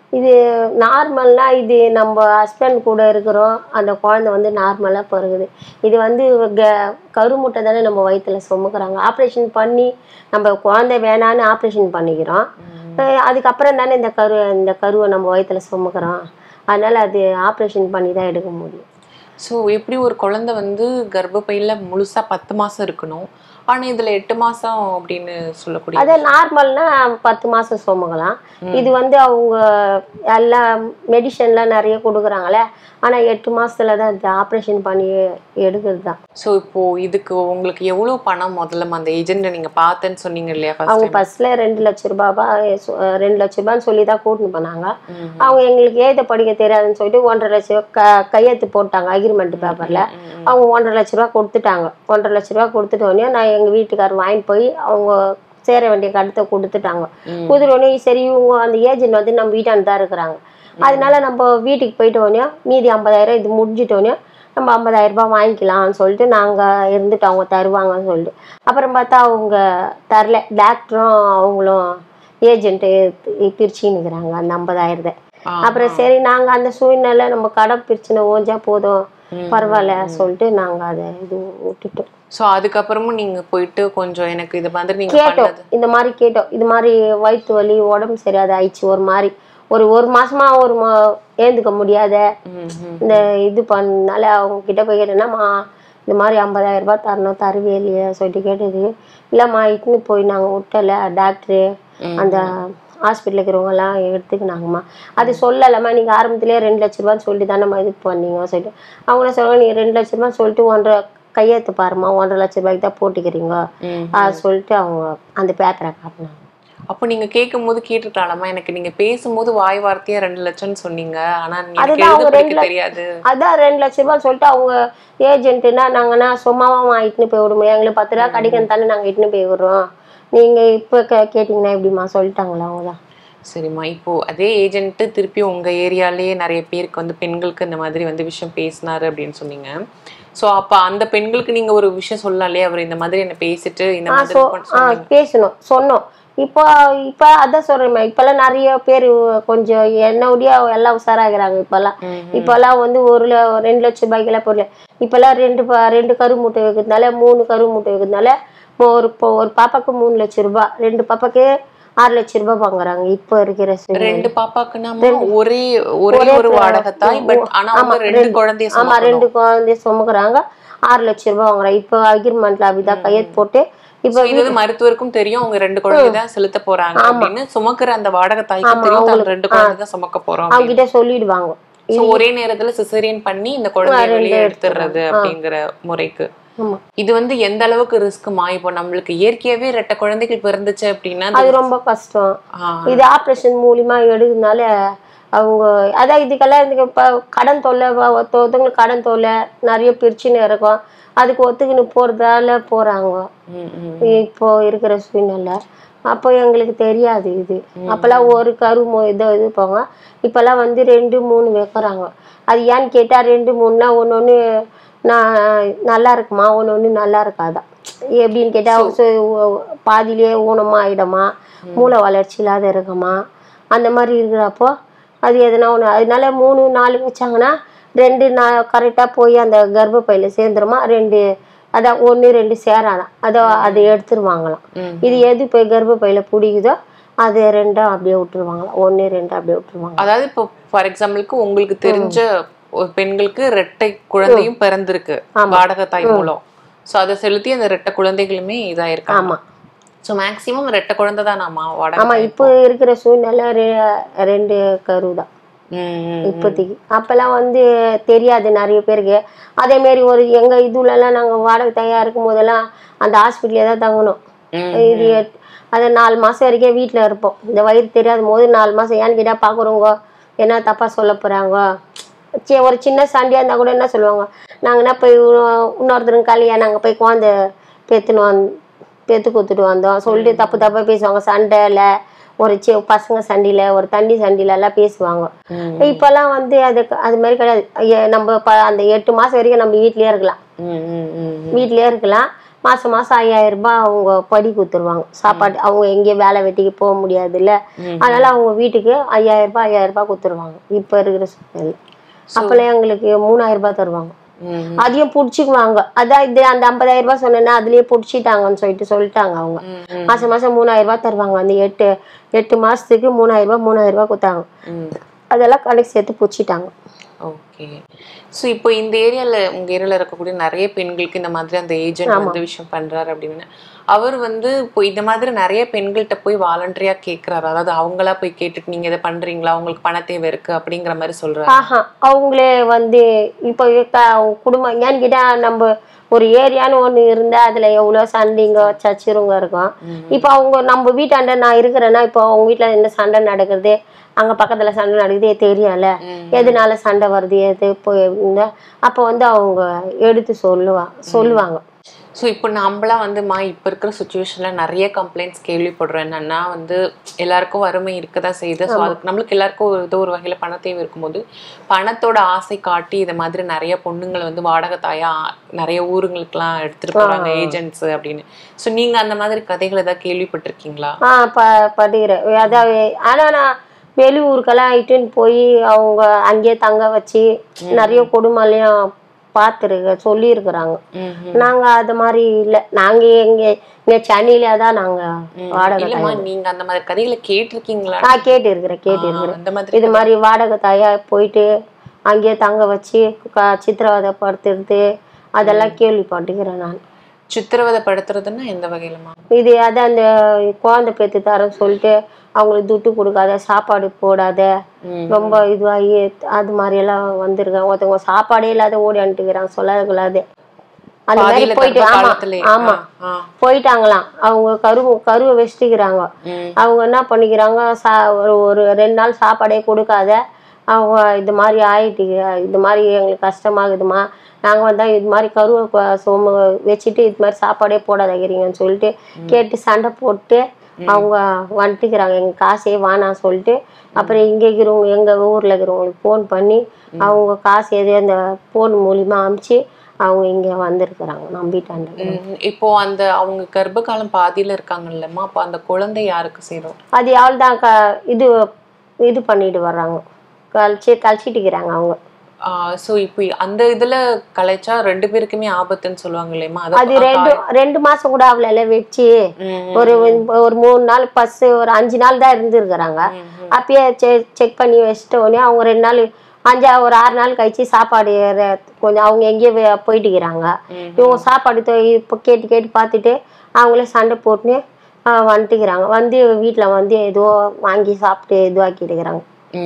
Speaker 1: இது நார்மல்னா இது நம்ம ஹஸ்பண்ட் கூட இருக்கிறோம் அந்த குழந்தை வந்து நார்மலாக பிறகுது இது வந்து க கருமுட்டை தானே நம்ம வயித்துல சுமக்குறாங்க ஆப்ரேஷன் பண்ணி நம்ம குழந்தை வேணான்னு ஆப்ரேஷன் பண்ணிக்கிறோம் அஹ் அதுக்கப்புறம் தானே இந்த கரு இந்த கருவை நம்ம வயித்துல சுமக்குறோம் அதனால அது ஆப்ரேஷன் பண்ணி தான் எடுக்க முடியும்
Speaker 2: ஸோ எப்படி ஒரு குழந்தை வந்து கர்ப்பப்பையில முழுசா பத்து மாசம் இருக்கணும் ஆனா இதுல எட்டு மாசம் அப்படின்னு சொல்லக்கூடிய
Speaker 1: அதே நார்மல்னா பத்து மாசம் சுமக்கலாம் இது வந்து அவங்க எல்லா மெடிசன்லாம் நிறைய கொடுக்குறாங்களே ஆனா எட்டு மாசத்துல தான் இது ஆப்ரேஷன் பண்ணி எடுக்கிறது தான்
Speaker 2: ஸோ இப்போ இதுக்கு உங்களுக்கு எவ்வளவு பணம் முதல்ல அந்த ஏஜென்ட் நீங்க பார்த்தேன்னு சொன்னீங்க இல்லையா ஃபர்ஸ்ட்
Speaker 1: அவங்க ஃபர்ஸ்ட்ல ரெண்டு லட்ச ரூபாய் ரெண்டு லட்ச ரூபான்னு சொல்லி தான் கூட்டின்னு போனாங்க அவங்க எங்களுக்கு ஏத படிக்க தெரியாதுன்னு சொல்லிட்டு ஒன்றரை லட்ச ரூபா க கையெழுத்து போட்டாங்க அக்ரிமெண்ட் பேப்பர்ல அவங்க ஒன்றரை லட்ச ரூபா கொடுத்துட்டாங்க ஒன்றரை லட்ச ரூபா கொடுத்துட்ட உடனே நான் எங்க வீட்டுக்காரர் வாங்கிட்டு போய் அவங்க சேர வேண்டிய கடத்தை கொடுத்துட்டாங்க கொடுத்துட்ட உடனே சரி இவங்க அந்த ஏஜென்ட் வந்து நம்ம வீட்டாண்டு தான் இருக்கிறாங்க அதனால நம்ம வீட்டுக்கு போயிட்ட உடனே மீதி ஐம்பதாயிரம் இது முடிஞ்சிட்ட உடனே நம்ம ஐம்பதாயிரம் ரூபாய் வாங்கிக்கலாம்னு சொல்லிட்டு நாங்கள் இருந்துட்டு அவங்க தருவாங்கன்னு சொல்லிட்டு அப்புறம் பார்த்தா அவங்க தரல டாக்டரும் அவங்களும் ஏஜென்ட்டு பிரிச்சுன்னுக்குறாங்க அந்த ஐம்பதாயிரத்தை அப்புறம் சரி நாங்கள் அந்த சூழ்நிலை நம்ம கடை பிரச்சனை ஓஞ்சா போதும் பரவாயில்ல சொல்லிட்டு நாங்கள் அதை இது விட்டுட்டோம்
Speaker 2: ஸோ அதுக்கப்புறமும் நீங்க போயிட்டு கொஞ்சம் எனக்கு இது மாதிரி நீங்க
Speaker 1: கேட்டோம்
Speaker 2: பண்ணது
Speaker 1: இந்த மாதிரி கேட்டோம் இது மாதிரி வயிற்று வலி உடம்பு சரியாத ஆயிடுச்சு ஒரு மாதிரி ஒரு ஒரு மாசமா ஒரு மா ஏந்துக்க முடியாத
Speaker 2: ம், ம்.
Speaker 1: இந்த இது பண்ணனால அவங்க கிட்ட போய் கேட்டேன்னா இந்த மாதிரி ஐம்பதாயிரம் ரூபாய் தரணும் தருவே இல்லையே சொல்லிட்டு கேட்டது இல்லைம்மா இட்டுன்னு போய் நாங்கள் விட்டல டாக்டரு அந்த ஹாஸ்பிட்டலில் இருக்கிறவங்கலாம் எடுத்துக்கினாங்கம்மா அது சொல்லலைம்மா நீங்கள் ஆரம்பத்திலேயே ரெண்டு லட்ச ரூபான்னு சொல்லிட்டு தானேம்மா இது பண்ணீங்க சொல்லிட்டு அவங்க என்ன சொல்லுவாங்க நீங்கள் ரெண்டு லட்ச ரூபாய் சொல்லிட்டு ஒன்றரை கையெழுத்து பாரும்மா ஒன்றரை லட்ச ரூபாய்க்கு தான் போட்டுக்கிறீங்க
Speaker 2: ம்.
Speaker 1: அது சொல்லிட்டு அவங்க அந்த பேப்பரை காட்டினாங்க
Speaker 2: அப்போ நீங்க கேட்கும்போது கேட்டுருக்கலாமா எனக்கு நீங்க பேசும்போது வாய் வார்த்தையா ரெண்டு லட்சம்னு சொன்னீங்க ஆனா எனக்கு
Speaker 1: அதுதான்
Speaker 2: எழுத
Speaker 1: அவங்க
Speaker 2: படிக்க
Speaker 1: ரெண்டு
Speaker 2: தெரியாது
Speaker 1: அதான் ரெண்டு லட்ச ரூபாய் சொல்லிட்டு அவங்க ஏஜென்ட்டுனா நாங்கன்னா சும்மாவா இட்டுன்னு போய் விடுவோம் எங்களுக்கு பத்து ரூபா கிடைக்கும் தானே நாங்கள் இட்டுன்னு போய் விடுறோம் நீங்க இப்போ கே கேட்டிங்கன்னா எப்படிம்மா சொல்லிட்டாங்களா அவங்க தான்
Speaker 2: சரிம்மா இப்போ அதே ஏஜென்ட் திருப்பி உங்க ஏரியாலயே நிறைய பேருக்கு வந்து பெண்களுக்கு இந்த மாதிரி வந்து விஷயம் பேசினாரு அப்படின்னு சொன்னீங்க சோ அப்ப அந்த பெண்களுக்கு நீங்க ஒரு விஷயம் சொல்லலாம்லே அவர் இந்த மாதிரி என்ன பேசிட்டு இந்த
Speaker 1: ஆ
Speaker 2: மாதிரி
Speaker 1: சொ
Speaker 2: பண்ண
Speaker 1: ஆ
Speaker 2: சொன்னீங்க.
Speaker 1: பேசணும் சொன்னோம் இப்போ இப்போ அதான் சொல்கிறேன் இப்போல்லாம் நிறைய பேர் கொஞ்சம் என்னோடைய எல்லாம் உஷாராகிறாங்க இப்போல்லாம் இப்போல்லாம் வந்து ஒரு ல- ரெண்டு லட்ச ரூபாய்க்கெல்லாம் பொருள் இப்போல்லாம் ரெண்டு ப- ரெண்டு கரு மூட்டை வைக்கிறதுனால மூணு கரு மூட்டை வைக்கிறதுனால ஒரு இப்போ ஒரு பாப்பாக்கு மூணு லட்ச ரூபாய் ரெண்டு பாப்பாக்கு ஆறு லட்ச ரூபாய் வாங்குறாங்க இப்போ இருக்கிற சூழ்நிலை.
Speaker 2: ரெண்டு பாப்பாக்குன்னா ஒரே ஒரே ஒரு வாடகை தாய் பட் ஆனா
Speaker 1: ஆமா,
Speaker 2: அவங்க ரெண்டு குழந்தைய
Speaker 1: ஆமா
Speaker 2: சுமக்கணும்.
Speaker 1: ரெண்டு குழந்தைய சுமக்குறாங்க ஆறு லட்ச ரூபாய் வாங்குறாங்க இப்போ அக்ரிமெண்ட்ல அப்படிதான் கையெழுத்து போட்டு இப்போ
Speaker 2: So, இது வந்து மருத்துவருக்கும் தெரியும் அவங்க ரெண்டு குழந்தை தான் செலுத்த போறாங்க அப்படின்னு சுமக்கிற அந்த வாடகை தாய்க்கு தெரியும் தான் ரெண்டு குழந்தை தான் சுமக்க போறோம்
Speaker 1: அவங்க கிட்ட சொல்லிடுவாங்க
Speaker 2: So, ஒரே நேரத்துல சிசரியன் பண்ணி இந்த குழந்தைய வெளியே எடுத்துடுறது அப்படிங்கிற முறைக்கு
Speaker 1: ஆமா.
Speaker 2: இது வந்து எந்த அளவுக்கு ரிஸ்க்குமா இப்போ நம்மளுக்கு இயற்கையாவே ரெட்ட குழந்தைகள் பிறந்துச்சு அப்படின்னா
Speaker 1: அது ரொம்ப கஷ்டம்
Speaker 2: ஆ,
Speaker 1: இது ஆப்ரேஷன் மூலியமா எடுக்கிறதுனால அவங்க அதான் இதுக்கெல்லாம் இதுக்கு இப்போ கடன் தொல்லை வ- ஒருத்த- ஒருத்தவங்களுக்கு கடன் தொல்லை நிறைய பிரச்சனை இருக்கும் அதுக்கு ஒத்துக்கின்னு போறதால போறாங்க
Speaker 2: ம், ம்.
Speaker 1: இப்போ இருக்கிற சூழ்நிலை அப்போ எங்களுக்கு தெரியாது இது அப்போல்லாம் ஒரு கரு மு- இதோ இது போங்க இப்போல்லாம் வந்து ரெண்டு மூணு வைக்கிறாங்க அது ஏன்னு கேட்டால் ரெண்டு மூணுனா ஒன்று ஒன்று நான் நல்லா இருக்குமா ஒன்று ஒன்று நல்லா இருக்காதான் எப்படின்னு கேட்டால் பாதியிலே ஊனமா ஆயிடுமா மூளை வளர்ச்சி இல்லாத இருக்குமா அந்த மாதிரி இருக்கிறப்போ அது எதனா ஒன்று அதனால மூணு நாலு வச்சாங்கன்னா ரெண்டு நான் கரெக்டாக போய் அந்த கர்ப்பப்பையில் சேர்ந்துருமா ரெண்டு அதான் ஒன்று ரெண்டு சேராதான் அதை அதை எடுத்துருவாங்களாம்
Speaker 2: ம்.
Speaker 1: இது எது போய் கர்ப்பப்பையில பிடிக்குதோ அது ரெண்டும் அப்படியே விட்டுருவாங்களாம் ஒன்று ரெண்டு அப்படியே விட்டுருவாங்க
Speaker 2: அதாவது இப்போ ஃபார் எக்ஸாம்பிளுக்கு உங்களுக்கு தெரிஞ்ச ஒரு பெண்களுக்கு ரெட்டை குழந்தையும் பிறந்திருக்கு வாடகை தாய் மூலம் சோ அதை செலுத்தி அந்த ரெட்டை குழந்தைகளுமே இதாயிருக்காங்க
Speaker 1: ஆமா
Speaker 2: சோ மேக்சிமம் ரெட்டை குழந்தை தான் நாமா வாடகை
Speaker 1: ஆமா இப்போ இருக்கிற சூழ்நிலை ரெ- ரெண்டு கரு தான்
Speaker 2: ம், ம்.
Speaker 1: இப்போதைக்கு அப்பெல்லாம் வந்து தெரியாது நிறைய பேருக்கு அதே மாதிரி ஒரு எங்க இதுலலாம் நாங்க வாடகை தயாரா இருக்கும் போதெல்லாம் அந்த ஹாஸ்பிட்டலே தான் தங்கணும்
Speaker 2: ம்.
Speaker 1: இது எட்- அது நாலு மாசம் வரைக்கும் வீட்ல இருப்போம் இந்த வயிறு தெரியாத போது நாலு மாசம் ஏன்னு கேட்டா பாக்குறவங்க என்ன தப்பா சொல்ல போறாங்க சரி ஒரு சின்ன சண்டையா இருந்தா கூட என்ன சொல்லுவாங்க நாங்க என்ன போய் இன்னொ- இன்னொருத்தரும் கல்யாணம் நாங்க போய் குழந்தை பெத்துன்னு வந் பெத்து கொடுத்துட்டு வந்தோம் சொல்லிட்டு தப்பு தப்பா பேசுவாங்க சண்டையில ஒரு சி பசங்க சண்டையில ஒரு தண்ணி சண்டையில எல்லாம் பேசுவாங்க
Speaker 2: ம்.
Speaker 1: இப்பெல்லாம் வந்து அது அது மாதிரி கிடையாது ஐய, நம்ம ப- அந்த எட்டு மாசம் வரைக்கும் நம்ம வீட்லயே இருக்கலாம்
Speaker 2: ம், ம், ம்.
Speaker 1: வீட்லயே இருக்கலாம் மாசம் மாசம் ஐயாயிரம் ரூபாய் அவங்க படி கொடுத்துருவாங்க சாப்பாடு அவங்க எங்கேயும் வேலை வெட்டிக்கு போக முடியாதுல்ல
Speaker 2: ம்.
Speaker 1: அதனால அவங்க வீட்டுக்கு ஐயாயிரம் ரூபாய் ஐயாயிரம் ரூபாய் கொடுத்துருவாங்க இப்ப இருக்கிற சூழ்நிலை அப்பெல்லாம் எங்களுக்கு மூணாயிரம் ரூபாய் தருவாங்க
Speaker 2: ம்,
Speaker 1: அதையும் புடிச்சுக்குவாங்க அதான் இது அந்த ஐம்பதாயிரம் ரூபாய் சொன்னேன்னா அதுலயே புடிச்சிட்டாங்கன்னு சொல்லிட்டு சொல்லிட்டாங்க அவங்க
Speaker 2: ம், ம்,
Speaker 1: மாசம் மாசம் மூணாயிரம் ரூபாய் தருவாங்க அந்த எட்டு எட்டு மாசத்துக்கு மூணாயிரம் ரூபாய் மூணாயிரம் ரூபாய் கொடுத்தாங்க
Speaker 2: ம்.
Speaker 1: அதெல்லாம் கணக்கு சேர்த்து புடிச்சிட்டாங்க
Speaker 2: ஓகே ஸோ இப்போ இந்த ஏரியால உங்க ஏரியால இருக்கக்கூடிய நிறைய பெண்களுக்கு இந்த மாதிரி அந்த ஏஜென்ட் வந்து விஷயம் பண்றாரு அப்படின்னு அவர் வந்து இப்போ இந்த மாதிரி நிறைய பெண்கள்கிட்ட போய் வாலண்டரியா கேக்குறாரு அதாவது அவங்களா போய் கேட்டுட்டு நீங்க இதை பண்றீங்களா உங்களுக்கு பண தேவை இருக்கு அப்படிங்கிற மாதிரி சொல்றாரு
Speaker 1: ஆஹா அவங்களே வந்து இப்போ க- அவங்க குடும்பம் ஏன்னு கேட்டா நம்ம ஒரு ஏரியான்னு ஒண்ணு இருந்தா அதுல எவ்வளவு சண்டைங்க சச்சிருங்க இருக்கும் இப்போ அவங்க நம்ம வீட்டாண்ட நான் இருக்கிறேன்னா இப்போ அவங்க வீட்டுல என்ன சண்டை நடக்குது அங்க பக்கத்துல சண்டை நடக்குது தெரியல
Speaker 2: ம்.
Speaker 1: எதனால சண்டை வருது எது போய் அப்போ வந்து அவங்க எடுத்து சொல்லுவா சொல்லுவாங்க
Speaker 2: ஸோ இப்போ நம்மளாம் வந்து மா இப்போ இருக்கிற சுச்சுவேஷன்ல நிறைய கம்ப்ளைண்ட்ஸ் கேள்விப்படுறோம் என்னன்னா வந்து எல்லாருக்கும் வறுமை இருக்க தான் செய்யுது ஸோ அதுக்கு நம்மளுக்கு எல்லாருக்கும் ஒரு ஏதோ ஒரு வகையில பண தேவை இருக்கும்போது பணத்தோட ஆசை காட்டி இந்த மாதிரி நிறைய பொண்ணுங்களை வந்து வாடகை தாயா நிறைய ஊருங்களுக்குலாம் எடுத்துட்டு போறாங்க ஏஜென்ட்ஸ் அப்படின்னு ஸோ நீங்க அந்த மாதிரி கதைகள் ஏதாவது கேள்விப்பட்டிருக்கீங்களா
Speaker 1: ஆ ப படிக்கிறேன் அதாவது ஆனா நான் வெளியூருக்கெல்லாம் இட்டுன்னு போய் அவங்க அங்கேயே தங்க வச்சு நிறைய கொடுமைலையும் பார்த்துருக்க சொல்லியிருக்கிறாங்க நாங்க அது மாதிரி இல்லை நாங்க எங்க இங்க சென்னையில தான் நாங்க வாடகை
Speaker 2: இல்லம்மா நீங்க அந்த மாதிரி கதைகளை கேட்டிருக்கீங்களா
Speaker 1: நான் கேட்டு இருக்கிறேன் கேட்டு இருக்கிறேன்
Speaker 2: அந்த மாதிரி
Speaker 1: இது மாதிரி வாடகை தாயா போயிட்டு அங்கேயே தங்க வச்சு க- சித்திரவதைப்படுத்துறது அதெல்லாம் கேள்விப்பட்டுக்கிறேன் நான்
Speaker 2: சித்திரவதைப்படுத்துறதுன்னா எந்த வகையிலமா
Speaker 1: இது அதான் அந்த குழந்தை பெற்று தரேன்னு சொல்லிட்டு அவங்களுக்கு துட்டு கொடுக்காத சாப்பாடு போடாத
Speaker 2: ம்.
Speaker 1: ரொம்ப இதுவாகி அது மாதிரி எல்லாம் வந்திருக்காங்க ஒருத்தவங்க சாப்பாடே இல்லாத ஓடி அனுப்பிக்கிறாங்க சொல்லக்கூடாது அந்த மாதிரி
Speaker 2: பாதியில
Speaker 1: போயிட்டு
Speaker 2: கர்ப்ப
Speaker 1: ஆமா
Speaker 2: காலத்திலே.
Speaker 1: ஆமா
Speaker 2: ஆ,
Speaker 1: போயிட்டாங்களாம் அவங்க கரு கருவை வச்சுக்கிறாங்க
Speaker 2: ம்.
Speaker 1: அவங்க என்ன பண்ணிக்கிறாங்க சா ஒரு ஒரு ரெண்டு நாள் சாப்பாடே கொடுக்காத அவங்க இது மாதிரி ஆயிட்டு இது மாதிரி எங்களுக்கு கஷ்டமாகுதுமா நாங்கள் வந்தால் இது மாதிரி கருவை கொ- சும வச்சுட்டு இது மாதிரி சாப்பாடே போடாதீங்கன்னு சொல்லிட்டு கேட்டு சண்டை போட்டு அவங்க வந்துட்டுக்கிறாங்க எங்கள் காசே வேணாம் சொல்லிட்டு அப்புறம் இங்கே இருக்கிறவங்க எங்கள் ஊரில் இருக்கிறவங்களுக்கு ஃபோன் பண்ணி அவங்க காசு எதோ அந்த ஃபோன் மூலியமா அமுச்சு அவங்க இங்கே வந்திருக்கிறாங்க நம்பிட்டாண்டு
Speaker 2: ம், இப்போ அந்த அவங்க கர்ப்ப காலம் பாதியில இருக்காங்கல்லம்மா அப்போ அந்த குழந்தை யாருக்கு சேரும்
Speaker 1: அது அவள் தான் க இது இது பண்ணிட்டு வர்றாங்க கழிச்சு கழிச்சிட்டுக்கிறாங்க அவங்க
Speaker 2: சோ இப்போ அந்த இதுல கலைச்சா ரெண்டு பேருக்குமே ஆபத்துன்னு சொல்லுவாங்க இல்லையம்மா
Speaker 1: அது
Speaker 2: அது
Speaker 1: ரெண்டு ரெண்டு மாசம் கூட அவள வச்சு
Speaker 2: ம்,
Speaker 1: ஒரு ஒரு மூணு நாள் பஸ் ஒரு அஞ்சு நாள் தான் இருந்திருக்கிறாங்க அப்பயே செக் பண்ணி வச்சுட்ட உடனே அவங்க ரெண்டு நாள் அஞ்சா ஒரு ஆறு நாள் கழிச்சு சாப்பாடு ர- கொஞ்சம் அவங்க எங்கேயோ வே- போயிட்டுக்கிறாங்க
Speaker 2: ம்.
Speaker 1: இவங்க சாப்பாடு தொ- இப்போ கேட்டு கேட்டு பார்த்துட்டு அவங்களே சண்டை போட்டுன்னு ஆ, வந்துட்டுக்கிறாங்க வந்து வீட்டில் வந்து ஏதோ வாங்கி சாப்பிட்டு இதுவாக்கிட்டுக்கிறாங்க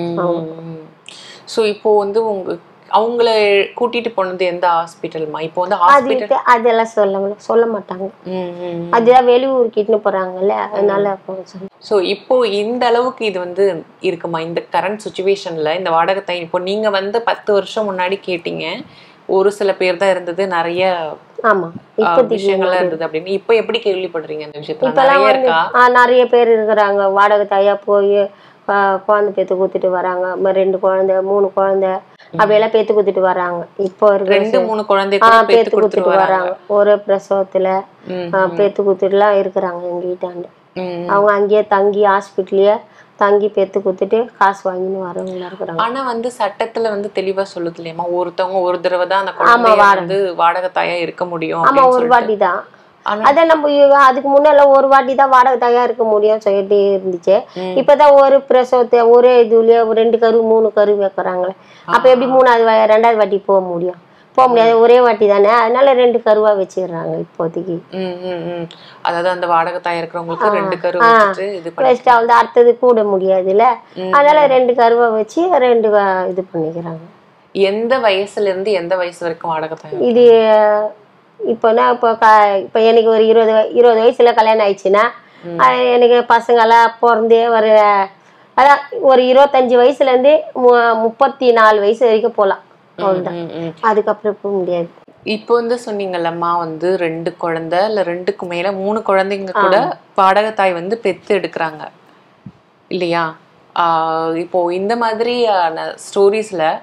Speaker 2: சோ இப்போ வந்து உங்க அவங்கள கூட்டிட்டு போனது எந்த ஹாஸ்பிட்டல்மா இப்போ வந்து
Speaker 1: அது
Speaker 2: ஹாஸ்பிட்டல்
Speaker 1: இது- அதெல்லாம் சொல்ல சொல்ல மாட்டாங்க அதுதான் வெளியூருக்கு இட்டுன்னு போறாங்கல்ல அதனால அப்போ சொல்ல
Speaker 2: ஸோ இப்போ இந்த அளவுக்கு இது வந்து இருக்குமா இந்த கரண்ட் சுச்சுவேஷன்ல இந்த வாடகை தாய் இப்போ நீங்க வந்து பத்து வருஷம் முன்னாடி கேட்டீங்க ஒரு சில பேர் தான் இருந்தது நிறைய
Speaker 1: ஆமா
Speaker 2: ஆஹ்,
Speaker 1: இப்போதைக்கு
Speaker 2: விஷயங்கள்லாம் இருந்தது அப்படின்னு இப்போ எப்படி கேள்விப்படுறீங்க இந்த விஷயத்துல
Speaker 1: இப்பெல்லாம்
Speaker 2: நிறைய
Speaker 1: வந்து
Speaker 2: இருக்கா
Speaker 1: ஆ, நிறைய பேர் இருக்கிறாங்க வாடகை தாயா போய் குழந்தை பேத்து குத்துட்டு வராங்க ம- ரெண்டு குழந்தை மூணு குழந்தை அப்படியெல்லாம் பேத்து குத்துட்டு வராங்க இப்போ இருக்கிற
Speaker 2: ரெண்டு மூணு குழந்தை
Speaker 1: ஆ
Speaker 2: கூட
Speaker 1: பேத்து
Speaker 2: பேத்து
Speaker 1: குத்துட்டு
Speaker 2: கொடுத்துட்டு
Speaker 1: வராங்க ஒரே பிரசவத்துல
Speaker 2: ம்,
Speaker 1: ஆ, பேத்து குத்துட்டுலாம் இருக்கிறாங்க எங்க வீட்டாண்ட
Speaker 2: ம்.
Speaker 1: அவங்க அங்கேயே தங்கி ஹாஸ்பிட்டல்லயே தங்கி பேத்து குத்துட்டு காசு வாங்கின்னு வரவங்களா இருக்கிறாங்க
Speaker 2: ஆனா வந்து சட்டத்துல வந்து தெளிவா சொல்லுது இல்லையம்மா ஒருத்தவங்க ஒரு தடவை தான் அந்த குழந்தைய வந்து வாடகை தாயா இருக்க முடியும்
Speaker 1: ஆமா
Speaker 2: அப்படின்னு
Speaker 1: ஒரு
Speaker 2: சொல்லிட்டு.
Speaker 1: வாட்டி தான்
Speaker 2: ஆனா
Speaker 1: அதான் நம்ம இ- அதுக்கு முன்னால ஒரு வாட்டி தான் வாடகை தாயா இருக்க முடியும் சொல்லிட்டு இருந்துச்சு
Speaker 2: ம்.
Speaker 1: இப்பதான் ஒரு பிரசவத்தை ஒரே இதுலயே ஒரு ரெண்டு கரு மூணு கரு வைக்கிறாங்களே அப்ப எப்படி மூணாவது வா- ரெண்டாவது வாட்டி போக முடியும் போக முடியாது ஒரே வாட்டி தானே அதனால ரெண்டு கருவா வச்சிடுறாங்க இப்போதைக்கு
Speaker 2: ம், ம், ம். அதாவது அந்த வாடகை தாயா இருக்கிறவங்களுக்கு ரெண்டு கரு
Speaker 1: ஆ.
Speaker 2: வச்சுட்டு இது பண்ணி
Speaker 1: வச்சுட்டா வந்து அடுத்தது கூட முடியாதுல்ல அதனால ரெண்டு கருவா வச்சு ரெண்டு வா- இது பண்ணிக்கிறாங்க
Speaker 2: எந்த வயசுல இருந்து எந்த வயசு வரைக்கும் வாடகை தாயா
Speaker 1: இது இப்போனா இப்போ க இப்போ எனக்கு ஒரு இருபது வய- இருபது வயசுல கல்யாணம் ஆயிடுச்சுன்னா அஹ் எனக்கு பசங்கெல்லாம் பிறந்தே ஒரு அதான் ஒரு இருபத்தஞ்சு வயசுல இருந்து மு- முப்பத்தி நாலு வயசு வரைக்கும் போகலாம் அவ்வளோதான்
Speaker 2: ம், ம்.
Speaker 1: அதுக்கப்புறம் போக முடியாது
Speaker 2: இப்போ வந்து சொன்னீங்கல்லம்மா வந்து ரெண்டு குழந்தை இல்ல ரெண்டுக்கு மேல மூணு குழந்தைங்க கூட வாடகை தாய் வந்து பெத்து எடுக்கிறாங்க இல்லையா ஆஹ் இப்போ இந்த மாதிரியான ஸ்டோரிஸ்ல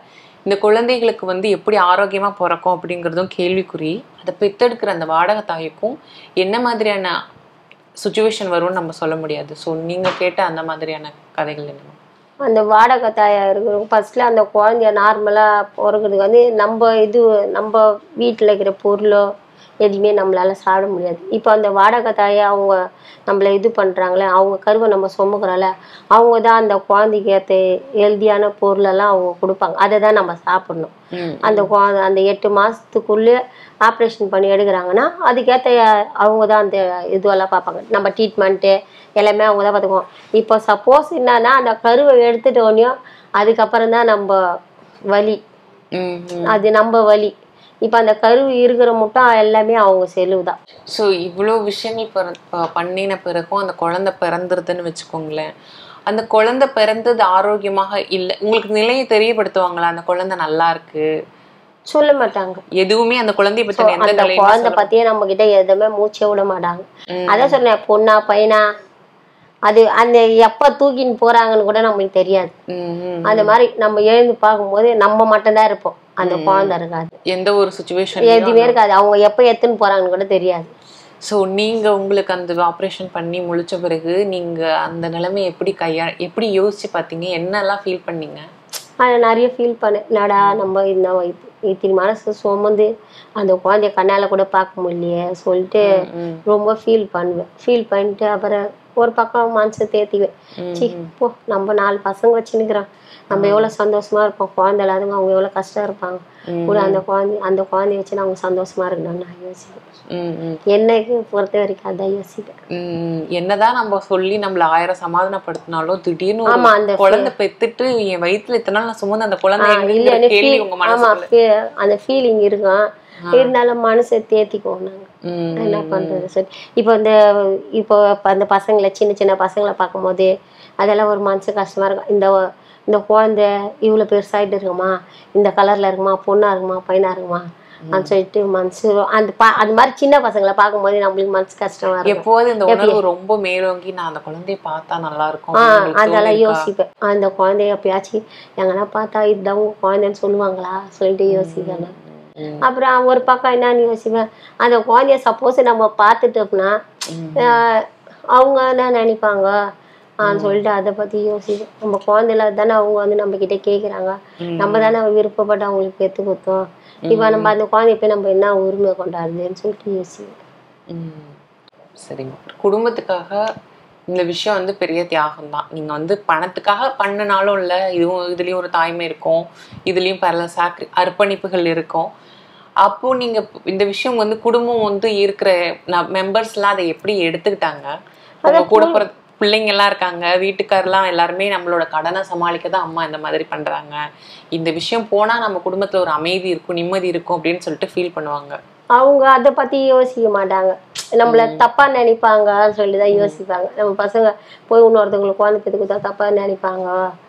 Speaker 2: இந்த குழந்தைகளுக்கு வந்து எப்படி ஆரோக்கியமா பிறக்கும் அப்படிங்கிறதும் கேள்விக்குறி அதை பெத்தெடுக்கிற அந்த வாடகை தாய்க்கும் என்ன மாதிரியான சுச்சுவேஷன் வரும்னு நம்ம சொல்ல முடியாது ஸோ நீங்க கேட்ட அந்த மாதிரியான கதைகள் என்ன
Speaker 1: அந்த வாடகை தாயா இருக்கிறவங்க ஃபர்ஸ்ட்ல அந்த குழந்தைய நார்மலாக பிறகுறதுக்கு வந்து நம்ம இது நம்ம வீட்டில் இருக்கிற பொருளோ எதுவுமே நம்மளால சாப்பிட முடியாது இப்போ அந்த வாடகை தாயை அவங்க நம்மளை இது பண்ணுறாங்களே அவங்க கருவை நம்ம சுமக்கிறோம்ல அவங்க தான் அந்த குழந்தைக்கு ஏற்ற ஹெல்தியான பொருளெல்லாம் அவங்க கொடுப்பாங்க அதை தான் நம்ம சாப்பிடணும்
Speaker 2: ம்
Speaker 1: அந்த குழந்தை அந்த எட்டு மாதத்துக்குள்ளே ஆப்ரேஷன் பண்ணி எடுக்கிறாங்கன்னா அதுக்கேற்ற அவங்க தான் அந்த இதுவெல்லாம் பார்ப்பாங்க நம்ம ட்ரீட்மெண்ட்டு எல்லாமே அவங்க தான் பார்த்துக்குவோம் இப்போ சப்போஸ் என்னன்னா அந்த கருவை எடுத்துட்ட உடனேயும் அதுக்கப்புறம் தான் நம்ம வலி
Speaker 2: ம் ம்
Speaker 1: அது நம்ம வலி இப்போ அந்த கரு இருக்கிற மட்டும் எல்லாமே அவங்க செலவு தான்
Speaker 2: ஸோ இவ்வளோ விஷயங்கள் பிற ப- பண்ணின பிறகும் அந்த குழந்தை பிறந்துருதுன்னு வச்சுக்கோங்களேன் அந்த குழந்தை பிறந்தது ஆரோக்கியமாக இல்லை உங்களுக்கு நிலையை தெரியப்படுத்துவாங்களா அந்த குழந்தை நல்லா இருக்கு
Speaker 1: சொல்ல மாட்டாங்க
Speaker 2: எதுவுமே அந்த குழந்தைய பத்தி எந்த
Speaker 1: அந்த
Speaker 2: நிலையும்
Speaker 1: குழந்தை பத்தியே நம்ம கிட்ட எதுவுமே மூச்சே விட மாட்டாங்க
Speaker 2: ம்.
Speaker 1: அதான் சொன்னேன் பொண்ணா பையனா அது அந்த எப்ப தூக்கின்னு போறாங்கன்னு கூட நம்மளுக்கு தெரியாது
Speaker 2: ம், ம்.
Speaker 1: அந்த மாதிரி நம்ம எழுந்து பார்க்கும்போது நம்ம மட்டும்தான் இருப்போம் அந்த குழந்தை இருக்காது
Speaker 2: எந்த ஒரு சுச்சுவேஷன்
Speaker 1: எதுவுமே இருக்காது அவங்க எப்ப எத்துன்னு போறாங்கன்னு கூட தெரியாது
Speaker 2: ஸோ நீங்க உங்களுக்கு அந்த ஆப்ரேஷன் பண்ணி முழிச்ச பிறகு நீங்க அந்த நிலைமையை எப்படி கையா எப்படி யோசிச்சு பார்த்தீங்க என்னெல்லாம் ஃபீல் பண்ணீங்க
Speaker 1: அதை நிறைய ஃபீல் பண்ணேன் என்னடா நம்ம இந்த வயித்து- இத்தனை மனசு சுமந்து அந்த குழந்தைய கண்ணால கூட பார்க்க முடியலையே சொல்லிட்டு
Speaker 2: ம்.
Speaker 1: ரொம்ப ஃபீல் பண்ணுவேன் ஃபீல் பண்ணிட்டு அப்புறம் ஒரு பக்கம் மனசை தேத்திக்குவேன் சி போ நம்ம நாலு பசங்க வச்சுன்னுக்குறோம் நம்ம எவ்வளோ சந்தோஷமா இருப்போம் குழந்தை இல்லாதவங்க அவங்க எவ்வளோ கஷ்டம் இருப்பாங்க கூட அந்த குழந்தை அந்த குழந்தைய வச்சு அவங்க சந்தோஷமா இருக்கணும்னு நான் யோசிப்பேன்
Speaker 2: ம் ம்
Speaker 1: என்னைக்கு பொறுத்த வரைக்கும் அதான் யோசிப்பேன்
Speaker 2: ம், என்னதான் நம்ம சொல்லி நம்மள ஆயிரம் சமாதானப்படுத்தினாலும் திடீர்னு ஒரு
Speaker 1: ஆமா, அந்த
Speaker 2: குழந்தை பெத்துட்டு என் வயித்துல இத்தனை நாள் நான் சுமந்து அந்த குழந்தை
Speaker 1: இல்ல
Speaker 2: எங்கங்கிற
Speaker 1: எனக்கு
Speaker 2: கேள்வி
Speaker 1: feel-
Speaker 2: உங்க
Speaker 1: ஆமா
Speaker 2: மனசுக்குள்ள
Speaker 1: feel- அந்த ஃபீலிங் இருக்கும் இருந்தாலும் மனசை தேத்திக்குவோம் நாங்க
Speaker 2: ம்,
Speaker 1: என்ன பண்றது சரி இப்போ இந்த இப்போ இப்ப அந்த பசங்களை சின்ன சின்ன பசங்களை பார்க்கும்போது அதெல்லாம் ஒரு மனசு கஷ்டமா இருக்கும் இந்த இந்த குழந்தை இவ்வளோ பெருசாயிட்டு இருக்குமா இந்த கலர்ல இருக்குமா பொண்ணா இருக்குமா பையனா இருக்குமா அப்படின்னு சொல்லிட்டு மனசு அந்த பா அந்த மாதிரி சின்ன பசங்களை பார்க்கும்போது நம்மளுக்கு மனசு கஷ்டமா இருக்கும்
Speaker 2: எப்போது இந்த உணர்வு ரொம்ப மேலோங்கி நான் அந்த குழந்தைய பார்த்தா நல்லா இருக்கும்
Speaker 1: ஆ
Speaker 2: அப்படின்னு உங்களுக்கு
Speaker 1: அதெல்லாம்
Speaker 2: தோணிருக்கா?
Speaker 1: யோசிப்பேன் அந்த குழந்தைய எப்பயாச்சும் எங்கன்னா பார்த்தா இதுதான் உங்க குழந்தைன்னு சொல்லுவாங்களா சொல்லிட்டு யோசிப்பேன் நான்.
Speaker 2: ம்.
Speaker 1: அப்புறம் ஒரு பக்கம் என்னன்னு யோசிப்பேன் அந்த குழந்தைய சப்போஸ் நம்ம பார்த்துட்டோம்னா
Speaker 2: ம்.
Speaker 1: ஆஹ் அவங்க என்ன நினைப்பாங்க ஆன்னு சொல்லிட்டு அதை பத்தி யோசிப்பேன் நம்ம குழந்தைல தானே அவங்க வந்து நம்ம கிட்ட கேக்குறாங்க நம்ம தானே விருப்பப்பட்டு அவங்களுக்கு பெத்து கொடுத்தோம் இப்ப நம்ம அந்த குழந்தைய போய் நம்ம என்ன உரிமை கொண்டாடுதுன்னு சொல்லிட்டு யோசிப்பேன்
Speaker 2: ம். சரிங்க குடும்பத்துக்காக இந்த விஷயம் வந்து பெரிய தியாகம் தான் நீங்க வந்து பணத்துக்காக பண்ணனாலும் இல்ல இதுவும் இதுலயும் ஒரு தாய்மை இருக்கும் இதுலயும் பல சாக்ரி அர்ப்பணிப்புகள் இருக்கும் அப்போ நீங்க இந்த விஷயம் வந்து குடும்பம் வந்து இருக்கிற மெம்பர்ஸ் எல்லாம் அதை எப்படி எடுத்துக்கிட்டாங்க உங்க கூட பிற பிள்ளைங்க எல்லாம் இருக்காங்க வீட்டுக்காரெல்லாம் எல்லாருமே நம்மளோட கடனை சமாளிக்க தான் அம்மா இந்த மாதிரி பண்றாங்க இந்த விஷயம் போனா நம்ம குடும்பத்துல ஒரு அமைதி இருக்கும் நிம்மதி இருக்கும் அப்படின்னு சொல்லிட்டு ஃபீல் பண்ணுவாங்க
Speaker 1: அவங்க அதை பத்தி யோசிக்க மாட்டாங்க நம்மள தப்பா நினைப்பாங்கன்னு சொல்லி தான் யோசிப்பாங்க நம்ம பசங்க போய் இன்னொருத்தவங்களுக்கு குழந்தை பெற்று கொடுத்தா தப்பா நினைப்பாங்க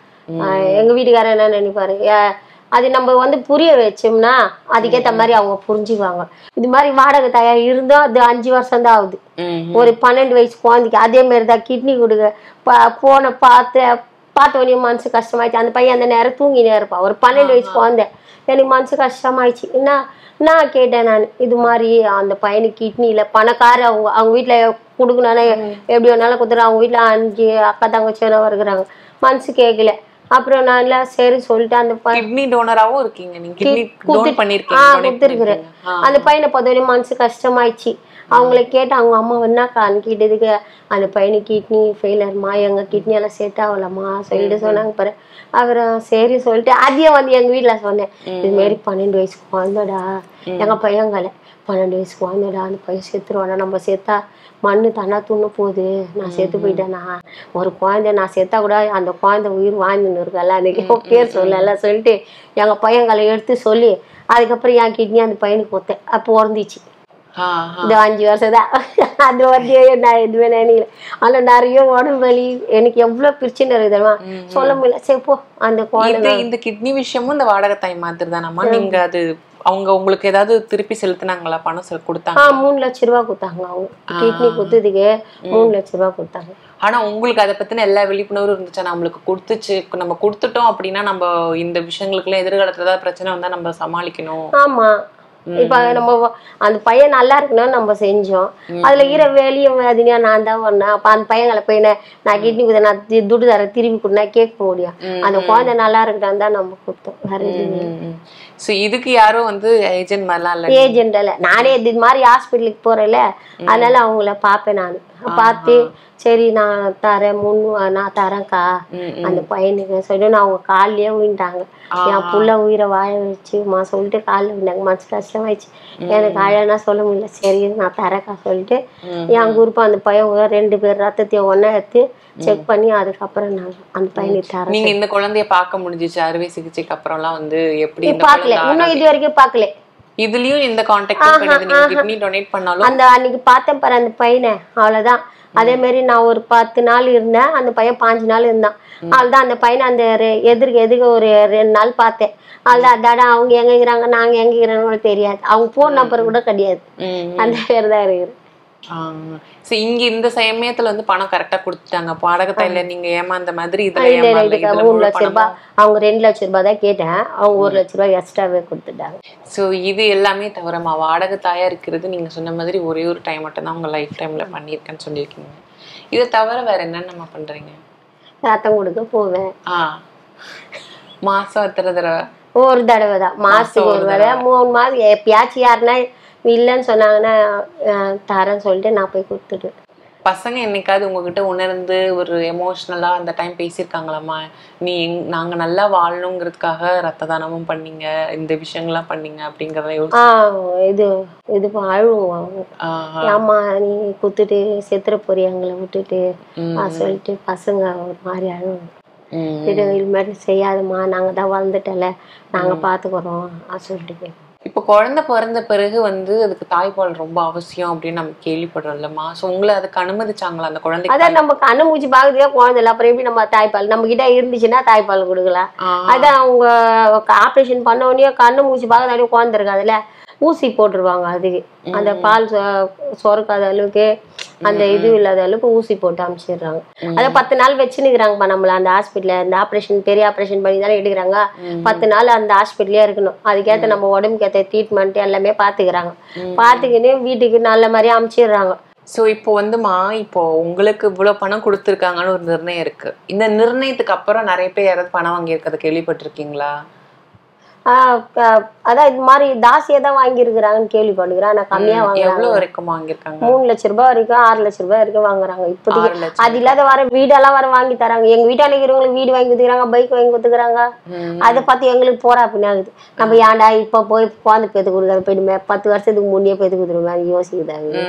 Speaker 1: ஆஹ் எங்க வீட்டுக்காரர் என்ன நினைப்பாரு ஏ- அது நம்ம வந்து புரிய வச்சோம்னா அதுக்கேத்த மாதிரி அவங்க புரிஞ்சுக்குவாங்க இது மாதிரி வாடகை தாயா இருந்தோம் அது அஞ்சு வருஷம் தான் ஆகுது
Speaker 2: ம்
Speaker 1: ஒரு பன்னெண்டு வயசு குழந்தைக்கு அதே மாதிரி தான் கிட்னி கொடுக்க ப- போன பார்த்து பார்த்த உடனே மனசு கஷ்டமாயிடுச்சு அந்த பையன் அந்த நேரம் தூங்கினே இருப்பான் ஒரு பன்னெண்டு வயசு குழந்தை எனக்கு மனசு கஷ்டமாயிடுச்சு என்ன நான் கேட்டேன் நான் இது மாதிரி அந்த பையனுக்கு கிட்னியில் பணக்கார அவங்க அவங்க வீட்டில் கொடுக்கணும்னா எப்படி வேணாலும் கொடுத்துரு அவங்க வீட்டில் அஞ்சு அக்கா தங்கச்சி வேணா வருகிறாங்க மனசு கேட்கல அப்புறம் நான் இல்லை சரி சொல்லிட்டு அந்த பையன்
Speaker 2: கிட்னி டோனராவும் இருக்கீங்க நீங்க கிட்னி டோன்
Speaker 1: ஆ
Speaker 2: பண்ணிருக்கீங்க donate
Speaker 1: கொடுத்துருக்குறேன்
Speaker 2: பண்ணிருக்கீங்க. ஆ.
Speaker 1: அந்த பையனை பார்த்தோன்னே மனசு கஷ்டமாயிடுச்சு அவங்கள கேட்டு அவங்க அம்மா என்னக்கான்னு கேட்டதுக்கு அந்த பையனுக்கு கிட்னி ஃபெயிலர்மா எங்க கிட்னி எல்லாம் செட் ஆகலம்மா சொல்லிட்டு சொன்னாங்க பாரு அவர் சரி சொல்லிட்டு அதையும் வந்து எங்க வீட்ல சொன்னேன் இது மாதிரி பன்னெண்டு வயசு குழந்தைடா எங்க பையங்களை பன்னெண்டு வயசு குழந்தைடா அந்த பையன் செத்துருவாடா நம்ம செத்தா மண்ணு தானா துண்ண போகுது நான் செத்து போயிட்டேனா ஒரு குழந்தை நான் செத்தா கூட அந்த குழந்தை உயிர் வாழ்ந்துன்னு இருக்கல அன்னைக்கு பேர் சொல்லல சொல்லிட்டு எங்க பையங்களை எடுத்து சொல்லி அதுக்கப்புறம் என் கிட்னி அந்த பையனுக்கு கொடுத்தேன் அப்போ உறந்துச்சு
Speaker 2: ஆ, ஆ.
Speaker 1: இந்த அஞ்சு வருஷம் தான் அது வந்து நான் எதுவுமே நினைக்கல ஆனா நிறைய உடம்பு வலி எனக்கு எவ்வளவு பிரச்சனை இருக்கு தெரியுமா சொல்ல முடியல சரி போ அந்த குழந்தை
Speaker 2: இது இந்த கிட்னி விஷயமும் இந்த வாடகை தாய் மாதிரி தானம்மா நீங்க அது அவங்க உங்களுக்கு ஏதாவது திருப்பி செலுத்துனாங்களா பணம் செலுத்தி கொடுத்தாங்க
Speaker 1: ஆ மூணு லட்ச ரூபா கொடுத்தாங்க அவங்க கிட்னி குத்துதுக்கு மூணு லட்ச ரூபா கொடுத்தாங்க
Speaker 2: ஆனா உங்களுக்கு அதை பத்தின எல்லா விழிப்புணர்வும் இருந்துச்சா நம்மளுக்கு கொடுத்துச்சு நம்ம கொடுத்துட்டோம் அப்படின்னா நம்ம இந்த விஷயங்களுக்குலாம் எதிர்காலத்துல ஏதாவது பிரச்சனை வந்தா நம்ம சமாளிக்கணும்
Speaker 1: ஆமா இப்ப நம்ம வ- அந்த பையன் நல்லா இருக்கணும்னு நம்ம செஞ்சோம் அதுல ஈர வேலையும் வேதனையா நான் தான் வந்தேன் அப்ப அந்த பையங்களை போய் நான் நான் கிட்னி குத்த நான் தி- துட்டு தர திரும்பி கொடுனா கேட்க முடியும் அந்த குழந்தை நல்லா இருக்கட்டும் தான் நம்ம கொடுத்தோம் வேற எதுவும்
Speaker 2: சோ இதுக்கு யாரும் வந்து ஏஜென்ட் மாதிரிலாம் இல்ல
Speaker 1: ஏஜென்ட் இல்ல நானே இது மாதிரி ஹாஸ்பிட்டலுக்கு போறேன்ல அதனால அவங்கள பார்ப்பேன் நான் பார்த்து சரி நான் தரேன் முன்னு நான் தரேன்க்கா அந்த பையனுக்கு சொல்லிட்டு நான் அவங்க கால்லயே விழுந்தாங்க என் புள்ள உயிரை வாழ வச்சுமா சொல்லிட்டு காலில் விழுந்தாங்க மனசு கஷ்டமாயிடுச்சு எனக்கு அழனா சொல்ல முடியல சரி நான் தரேன்க்கா சொல்லிட்டு என் குரூப் அந்த பையன் ஒரு ரெண்டு பேர் ரத்தத்தையும் ஒண்ணா எடுத்து செக் பண்ணி அதுக்கப்புறம் நான் அந்த பையனுக்கு தரேன்
Speaker 2: நீங்க இந்த குழந்தைய பார்க்க முடிஞ்சிச்சு அறுவை சிகிச்சைக்கு அப்புறம்லாம் வந்து எப்படி இந்த
Speaker 1: பார்க்கல
Speaker 2: குழந்தை
Speaker 1: இன்னும் இது வரைக்கும் பார்க்கல
Speaker 2: இதுலயும் எந்த கான்டாக்டும் கிடையாது நீங்க கிட்னி டொனேட் பண்ணாலும்
Speaker 1: அந்த அன்னைக்கு பார்த்தேன் பாரு அந்த பையனை அவ்வளவுதான் அதே மாதிரி நான் ஒரு பத்து நாள் இருந்தேன் அந்த பையன் பாஞ்சு நாள் இருந்தான் அவ்வளவுதான் அந்த பையனை அந்த ரெ- எதிர்க்க எதிர்க்க ஒரு ரெண்டு நாள் பார்த்தேன் அவ்வளவுதான் அதாடா அவங்க எங்க இருக்கிறாங்க நாங்க எங்க இருக்கிறோம்னு தெரியாது அவங்க போன் நம்பர் கூட கிடையாது
Speaker 2: ம்.
Speaker 1: அந்த பேர் தான் இருக்குது
Speaker 2: சரி இங்க இந்த சமயத்துல வந்து பணம் கரெக்டா கொடுத்துட்டாங்க பாடகத்தாயில நீங்க ஏமாந்த மாதிரி இதுல
Speaker 1: இல்ல இல்ல
Speaker 2: ஏமாறல
Speaker 1: இதுக்கு
Speaker 2: இதுல
Speaker 1: மூணு
Speaker 2: முழு
Speaker 1: லட்ச ரூபாய் அவங்க ரெண்டு லட்ச ரூபாய் தான் கேட்டேன் அவங்க ஒரு லட்ச ரூபாய் எக்ஸ்ட்ராவே கொடுத்துட்டாங்க
Speaker 2: சோ இது எல்லாமே தவிரமா வாடகை தாயா இருக்கிறது நீங்க சொன்ன மாதிரி ஒரே ஒரு டைம் மட்டும் தான் உங்க லைஃப் டைம்ல பண்ணியிருக்கேன்னு சொல்லியிருக்கீங்க இதை தவிர வேற என்னென்ன பண்றீங்க
Speaker 1: ரத்தம் கொடுக்க போவேன்
Speaker 2: ஆ மாசம் எத்தனை தடவை
Speaker 1: ஒரு தடவை தான் மாசத்துக்கு ஒரு தடவை மூணு மாதம் எப்பயாச்சும் யாருன்னா இல்லைன்னு சொன்னாங்கன்னா அஹ், தரேன்னு சொல்லிட்டு நான் போய் கொடுத்துட்டு
Speaker 2: பசங்க என்னைக்காவது உங்ககிட்ட உணர்ந்து ஒரு எமோஷ்னலா அந்த டைம் பேசியிருக்காங்களாமா நீ எங்- நாங்க நல்லா வாழணுங்கிறதுக்காக ரத்த தானமும் பண்ணீங்க இந்த விஷயங்கள்லாம் பண்ணீங்க அப்படிங்கறத யோசி
Speaker 1: ஆ இது இது அழுவும் அவங்க
Speaker 2: ஆ,
Speaker 1: ஏம்மா நீ குத்துட்டு செத்துற போறிய எங்களை விட்டுட்டு ஆ சொல்லிட்டு பசங்க ஒரு மாதிரி அழுவும்
Speaker 2: ம்.
Speaker 1: இது இனிமேட்டு செய்யாதம்மா நாங்க தான் வளர்ந்துட்டல நாங்க பாத்துக்கிறோம் ஆ சொல்லிட்டு கேட்போம்.
Speaker 2: இப்போ குழந்தை பிறந்த பிறகு வந்து அதுக்கு தாய்ப்பால் ரொம்ப அவசியம் அப்படின்னு நம்ம கேள்விப்படுறோம்லம்மா ஸோ உங்களை அதுக்கு அனுமதிச்சாங்களா அந்த குழந்தைக்கு
Speaker 1: அதான் நம்ம கண்ணு மூச்சு பாக்குறதே குழந்தை இல்லை அப்புறம் எப்படி நம்ம தாய்ப்பால் நம்ம கிட்ட இருந்துச்சுன்னா தாய்ப்பால் கொடுக்கலாம்
Speaker 2: ஆ.
Speaker 1: அதான் அவங்க ஆப்ரேஷன் பண்ண உடனே கண்ணு மூச்சு பார்க்கறதாலே குழந்தை இருக்காதுல்ல ஊசி போட்டுருவாங்க அதுக்கு அந்த பால் சொ- சுரக்காத அளவுக்கு அந்த இது இல்லாத அளவுக்கு ஊசி போட்டு அனுப்பிச்சிடுறாங்க அதை பத்து நாள் வச்சுன்னுக்குறாங்கப்பா நம்மள அந்த ஹாஸ்பிட்டல்ல அந்த ஆப்ரேஷன் பெரிய ஆப்ரேஷன் பண்ணி தானே எடுக்கிறாங்க பத்து நாள் அந்த ஹாஸ்பிட்டலே இருக்கணும் அதுக்கேற்ற நம்ம உடம்புக்கு ஏற்ற ட்ரீட்மெண்ட் எல்லாமே பாத்துக்கிறாங்க பாத்துக்கின்னு வீட்டுக்கு நல்ல மாதிரி அனுப்பிச்சிடுறாங்க
Speaker 2: ஸோ இப்போ வந்துமா இப்போ உங்களுக்கு இவ்வளவு பணம் கொடுத்துருக்காங்கன்னு ஒரு நிர்ணயம் இருக்கு இந்த நிர்ணயத்துக்கு அப்புறம் நிறைய பேர் யாராவது பணம் வாங்கியிருக்கதை கேள்விப்பட்டிருக்கீங்களா
Speaker 1: ஆஹ் க- அதான் இது மாதிரி தாசியா தான் வாங்கியிருக்கிறாங்கன்னு கேள்விப்படுகிறேன் ஆனா கம்மியா வாங்குறாங்க
Speaker 2: எவ்வளவு வரைக்கும் வாங்கியிருக்காங்க
Speaker 1: மூணு லட்ச ரூபாய் வரைக்கும் ஆறு லட்ச ரூபாய் வரைக்கும் வாங்குறாங்க
Speaker 2: ஆறு
Speaker 1: இப்போதைக்கு
Speaker 2: லட்சம்
Speaker 1: அது இல்லாத வர வீடெல்லாம் வர வாங்கி தராங்க எங்க வீட்டாண்ட இருக்கிறவங்களுக்கு வீடு வாங்கி கொடுத்துக்கிறாங்க பைக் வாங்கி கொடுத்துக்கிறாங்க
Speaker 2: ம்.
Speaker 1: அதை பார்த்து எங்களுக்கு போறா பின்னாகுது நம்ம ஏன்டா இப்ப போய் குழந்தை பேத்து கொடுக்குறது போயிடுமே பத்து வருஷத்துக்கு முன்னே பேத்து கொடுத்துருமே யோசிக்குதாங்க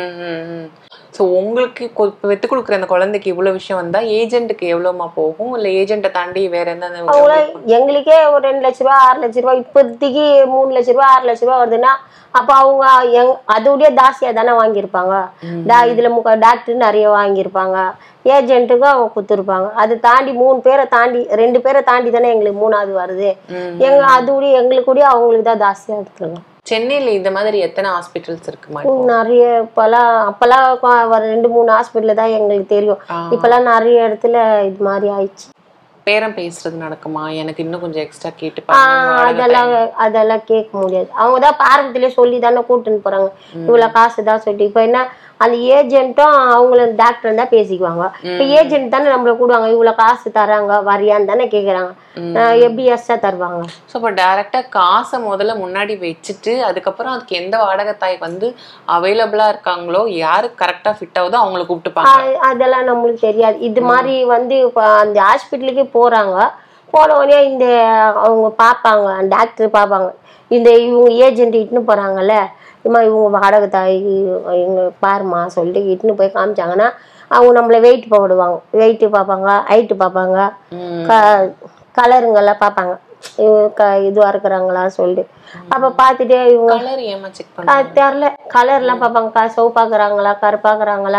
Speaker 2: ஸோ உங்களுக்கு கொ- பெத்து கொடுக்குற அந்த குழந்தைக்கு இவ்வளவு விஷயம் வந்தா ஏஜென்ட்டுக்கு எவ்வளவுமா போகும் இல்ல ஏஜென்ட்டை தாண்டி வேற எந்த
Speaker 1: அவங்கள எங்களுக்கே ஒரு ரெண்டு லட்ச ரூபா ஆறு லட்ச ரூபா இப்போதைக்கு மூணு லட்ச ரூபா ஆறு லட்ச ரூபா வருதுன்னா அப்ப அவங்க எங் அதோடய தாசியா தானே வாங்கியிருப்பாங்க டா இதுல முக்க டாக்டர் நிறைய வாங்கியிருப்பாங்க ஏஜென்ட்டுக்கும் அவங்க கொடுத்துருப்பாங்க அது தாண்டி மூணு பேரை தாண்டி ரெண்டு பேரை தாண்டி தானே எங்களுக்கு மூணாவது வருது
Speaker 2: ம்.
Speaker 1: எங்க அதோடய எங்களுக்கு கூட அவங்களுக்கு தான் ஜாஸ்தியா எடுத்துருக்கோம்
Speaker 2: சென்னையில இந்த மாதிரி எத்தனை ஹாஸ்பிட்டல்ஸ் இருக்குமா
Speaker 1: நிறைய இப்பெல்லாம் அப்பெல்லாம் கொ- ஒரு ரெண்டு மூணு ஹாஸ்பிட்டல் தான் எங்களுக்கு தெரியும்
Speaker 2: ஆ.
Speaker 1: இப்பெல்லாம் நிறைய இடத்துல இது மாதிரி ஆயிடுச்சு
Speaker 2: பேரம் பேசுறது நடக்குமா எனக்கு இன்னும் கொஞ்சம் எக்ஸ்ட்ரா கேட்டு
Speaker 1: ஆ,
Speaker 2: பாருங்க வாடகை
Speaker 1: அதெல்லாம் அதெல்லாம் கேட்க முடியாது அவங்க தான் பாரம்பரியத்திலே சொல்லி தானே கூட்டின்னு போறாங்க இவ்வளவு காசு தான் சொல்லிட்டு இப்போ என்ன அந்த ஏஜென்ட்டும் அவங்கள டாக்டர் தான் பேசிக்குவாங்க இப்போ ஏஜென்ட் தானே நம்மள கூடுவாங்க இவ்வளவு காசு தராங்க வரியான்னு தானே கேக்குறாங்க ஆஹ் எப்படி எக்ஸ்ட்ரா தருவாங்க
Speaker 2: ஸோ இப்போ டேரெக்டா காசை முதல்ல முன்னாடி வச்சுட்டு அதுக்கப்புறம் அதுக்கு எந்த வாடகை தாய் வந்து அவைலபிளா இருக்காங்களோ யாரு கரெக்டா ஃபிட் ஆகுதோ அவங்கள கூப்பிட்டுப்பாங்க
Speaker 1: ஆஹ் அதெல்லாம் நம்மளுக்கு தெரியாது இது மாதிரி வந்து இப்போ அந்த ஹாஸ்பிட்டலுக்கு போறாங்க போன உடனே இந்த அவங்க பார்ப்பாங்க டாக்டர் பார்ப்பாங்க இந்த இவங்க ஏஜென்ட் இட்டுன்னு போறாங்கல்ல இது மாதிரி இவங்க வாடகை தாய் இவங்க பாருமா சொல்லிட்டு இட்டுன்னு போய் காமிச்சாங்கன்னா அவங்க நம்மள வெயிட் போடுவாங்க வெயிட்டு பார்ப்பாங்க ஹைட்டு பார்ப்பாங்க
Speaker 2: ம்.
Speaker 1: க கலருங்கெல்லாம் பார்ப்பாங்க இவங்க க இதுவாக இருக்கிறாங்களா சொல்லிட்டு அப்போ பார்த்துட்டு இவங்க
Speaker 2: கலர் ஏமா செக் பண்ண
Speaker 1: அது தெரில கலர்லாம் பார்ப்பாங்க க சிவப்பாக்குறாங்களா கருப்பாக்குறாங்களா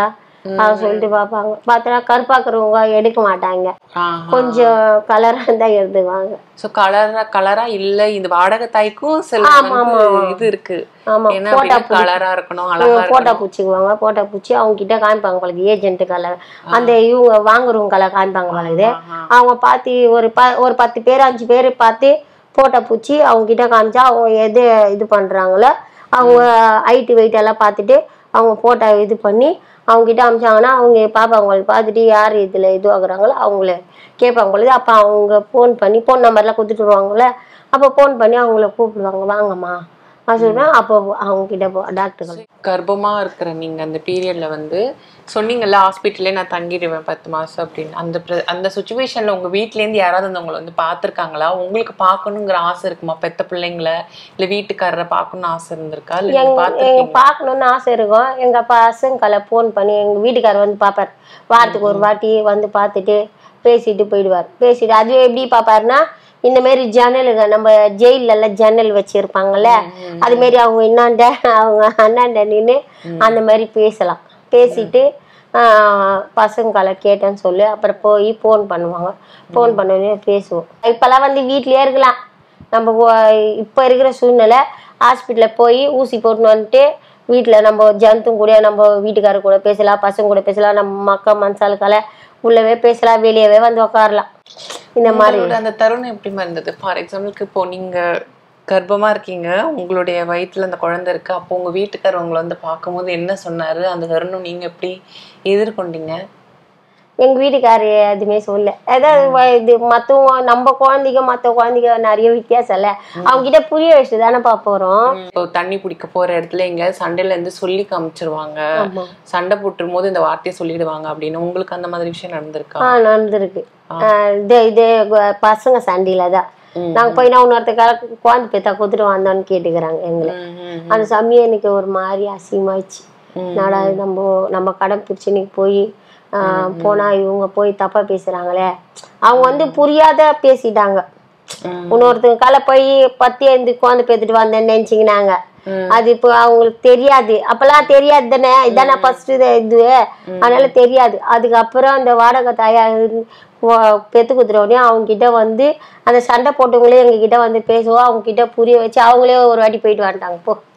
Speaker 1: அதை சொல்லிட்டு பார்ப்பாங்க பார்த்தா கருப்பாக்குறவங்க எடுக்க மாட்டாங்க
Speaker 2: ஆஹா.
Speaker 1: கொஞ்சம் கலராக இருந்தால் எடுத்துக்குவாங்க
Speaker 2: சோ கலரா கலரா இல்ல இந்த வாடகை தாய்க்கும் சில
Speaker 1: ஆமா,
Speaker 2: வந்து
Speaker 1: ஆமா.
Speaker 2: இது இருக்கு
Speaker 1: ஆமா,
Speaker 2: என்ன அப்படின்னா கலரா இருக்கணும் அழகா
Speaker 1: போட்டா
Speaker 2: இருக்கணும்
Speaker 1: பூச்சிக்குவாங்க போட்டா பூச்சி அவங்க கிட்ட காமிப்பாங்க பழகுது ஏஜென்ட் கலர் அந்த இவங்க வாங்குறவங்க கலர் காமிப்பாங்க பழகுது
Speaker 2: ஆஹா.
Speaker 1: அவங்க பார்த்து ஒரு ப ஒரு பத்து பேர் அஞ்சு பேர் பார்த்து போட்டா பூச்சி அவங்க கிட்ட காமிச்சா அவங்க எது இது பண்றாங்களோ அவங்க ஹைட்டு வெயிட் எல்லாம் பார்த்துட்டு அவங்க போட்டோ இது பண்ணி அவங்க கிட்ட அமிச்சாங்கன்னா அவங்க பார்ப்பாங்க பார்த்துட்டு யார் இதில் இதுவாகுறாங்களோ அவங்கள கேட்பாங்க பொழுது அப்போ அவங்க ஃபோன் பண்ணி ஃபோன் நம்பர்லாம் கொடுத்துட்டு வருவாங்கள்ல அப்போ ஃபோன் பண்ணி அவங்கள கூப்பிடுவாங்க வாங்கம்மா அது சொல்லுவேன் அப்போ அவங்க கிட்ட போ டாக்டர்கள்
Speaker 2: கர்ப்பமா இருக்கிற நீங்க அந்த பீரியட்ல வந்து சொன்னீங்கல்ல ஹாஸ்பிட்டல்லே நான் தங்கிடுவேன் பத்து மாசம் அப்படின்னு அந்த பிர- அந்த சுச்சுவேஷன்ல உங்க வீட்ல இருந்து யாராவது வந்து உங்களை வந்து பாத்திருக்காங்களா உங்களுக்கு பார்க்கணுங்கிற ஆசை இருக்குமா பெத்த பிள்ளைங்கள இல்ல வீட்டுக்காரரை பார்க்கணும்னு ஆசை இருந்திருக்கா இல்ல நீங்க
Speaker 1: எங்க
Speaker 2: பாத்திருக்கீங்க
Speaker 1: பார்க்கணுன்னு ஆசை இருக்கும் எங்க பசங்களை ஃபோன் பண்ணி எங்க வீட்டுக்காரர் வந்து பார்ப்பார் வாரத்துக்கு ஒரு வாட்டி வந்து பார்த்துட்டு பேசிட்டு போயிடுவார் பேசிட்டு அது எப்படி பார்ப்பாருன்னா இந்த மாதிரி ஜன்னலுங்க நம்ம ஜெயில்ல எல்லாம் ஜன்னல் வச்சிருப்பாங்கல்ல அது மாதிரி அவங்க என்னாண்ட அவங்க அண்ணாண்ட நின்று அந்த மாதிரி பேசலாம் பேசிட்டு ஆஹ், பசங்களை கேட்டேன்னு சொல்லி அப்புறம் போய் ஃபோன் பண்ணுவாங்க ஃபோன் பண்ணோடனே பேசுவோம் இப்போல்லாம் வந்து வீட்லயே இருக்கலாம் நம்ம ஒ- இப்போ இருக்கிற சூழ்நிலை ஹாஸ்பிட்டலில் போய் ஊசி போட்டுன்னு வந்துட்டு வீட்டில் நம்ம ஜந்தும் கூட நம்ம வீட்டுக்காரர் கூட பேசலாம் பசங்க கூட பேசலாம் நம்ம மக்கா மனசாலுக்கால உள்ளவே பேசலாம் வெளியவே வந்து உட்காரலாம் இந்த மாதிரி
Speaker 2: உங்களோட அந்த தருணம் எப்படிமா இருந்தது ஃபார் எக்ஸாம்பிளுக்கு இப்போ நீங்க கர்ப்பமா இருக்கீங்க உங்களுடைய வயித்துல அந்த குழந்தை இருக்கு அப்போ உங்க வீட்டுக்காரர் உங்களை வந்து பார்க்கும்போது என்ன சொன்னாரு அந்த தருணம் நீங்க எப்படி எதிர்கொண்டீங்க
Speaker 1: எங்கள் வீட்டுக்காரர் எதுவுமே சொல்ல அதாவது வ- இது மற்றவங்க நம்ம குழந்தைங்க மற்ற குழந்தைங்க நிறைய வித்தியாசம் இல்லை அவங்க கிட்ட புரிய வச்சு தானேப்பா போகிறோம்
Speaker 2: இப்போ தண்ணி பிடிக்க போற இடத்துல எங்க சண்டையில இருந்து சொல்லி காமிச்சிருவாங்க
Speaker 1: ஆமாம்
Speaker 2: சண்டை போட்டுரும் போது இந்த வார்த்தையை சொல்லிடுவாங்க அப்படின்னு உங்களுக்கு அந்த மாதிரி விஷயம் நடந்திருக்கா
Speaker 1: ஆ நடந்திருக்கு ஆஹ் இது இது கு- பசங்க சண்டையில தான்
Speaker 2: ம்.
Speaker 1: நாங்கள் போய் நான் இன்னொருத்தக்கார குழந்தை பெத்தா கொடுத்துட்டு வந்தோன்னு கேட்டுக்கிறாங்க எங்களை
Speaker 2: ம், ம்,
Speaker 1: அந்த சமயம் எனக்கு ஒரு மாதிரி அசிங்கமாயிடுச்சு
Speaker 2: ம்.
Speaker 1: நாடா நம்ம நம்ம கடன் பிரச்சனைக்கு போய் போனா இவங்க போய் தப்பா பேசுறாங்களே அவங்க வந்து புரியாத பேசிட்டாங்க
Speaker 2: ம்.
Speaker 1: இன்னொருத்தங்க கால போய் பத்தி ஐந்து குழந்தை பேத்துட்டு வந்தேன்னு நினைச்சிக்கினாங்க
Speaker 2: ம்.
Speaker 1: அது இப்போ அவங்களுக்கு தெரியாது அப்பெல்லாம் தெரியாது தானே இதானே ஃபர்ஸ்ட் இது அதனால தெரியாது அதுக்கப்புறம் அந்த வாடகை தாயா இருந்து வா- பெத்து குத்துற உடனே அவங்க கிட்ட வந்து அந்த சண்டை போட்டவங்களே எங்க கிட்ட வந்து பேசுவோம் அவங்க கிட்ட புரிய வச்சு அவங்களே ஒரு வாட்டி போயிட்டு வந்துட்டாங்க போ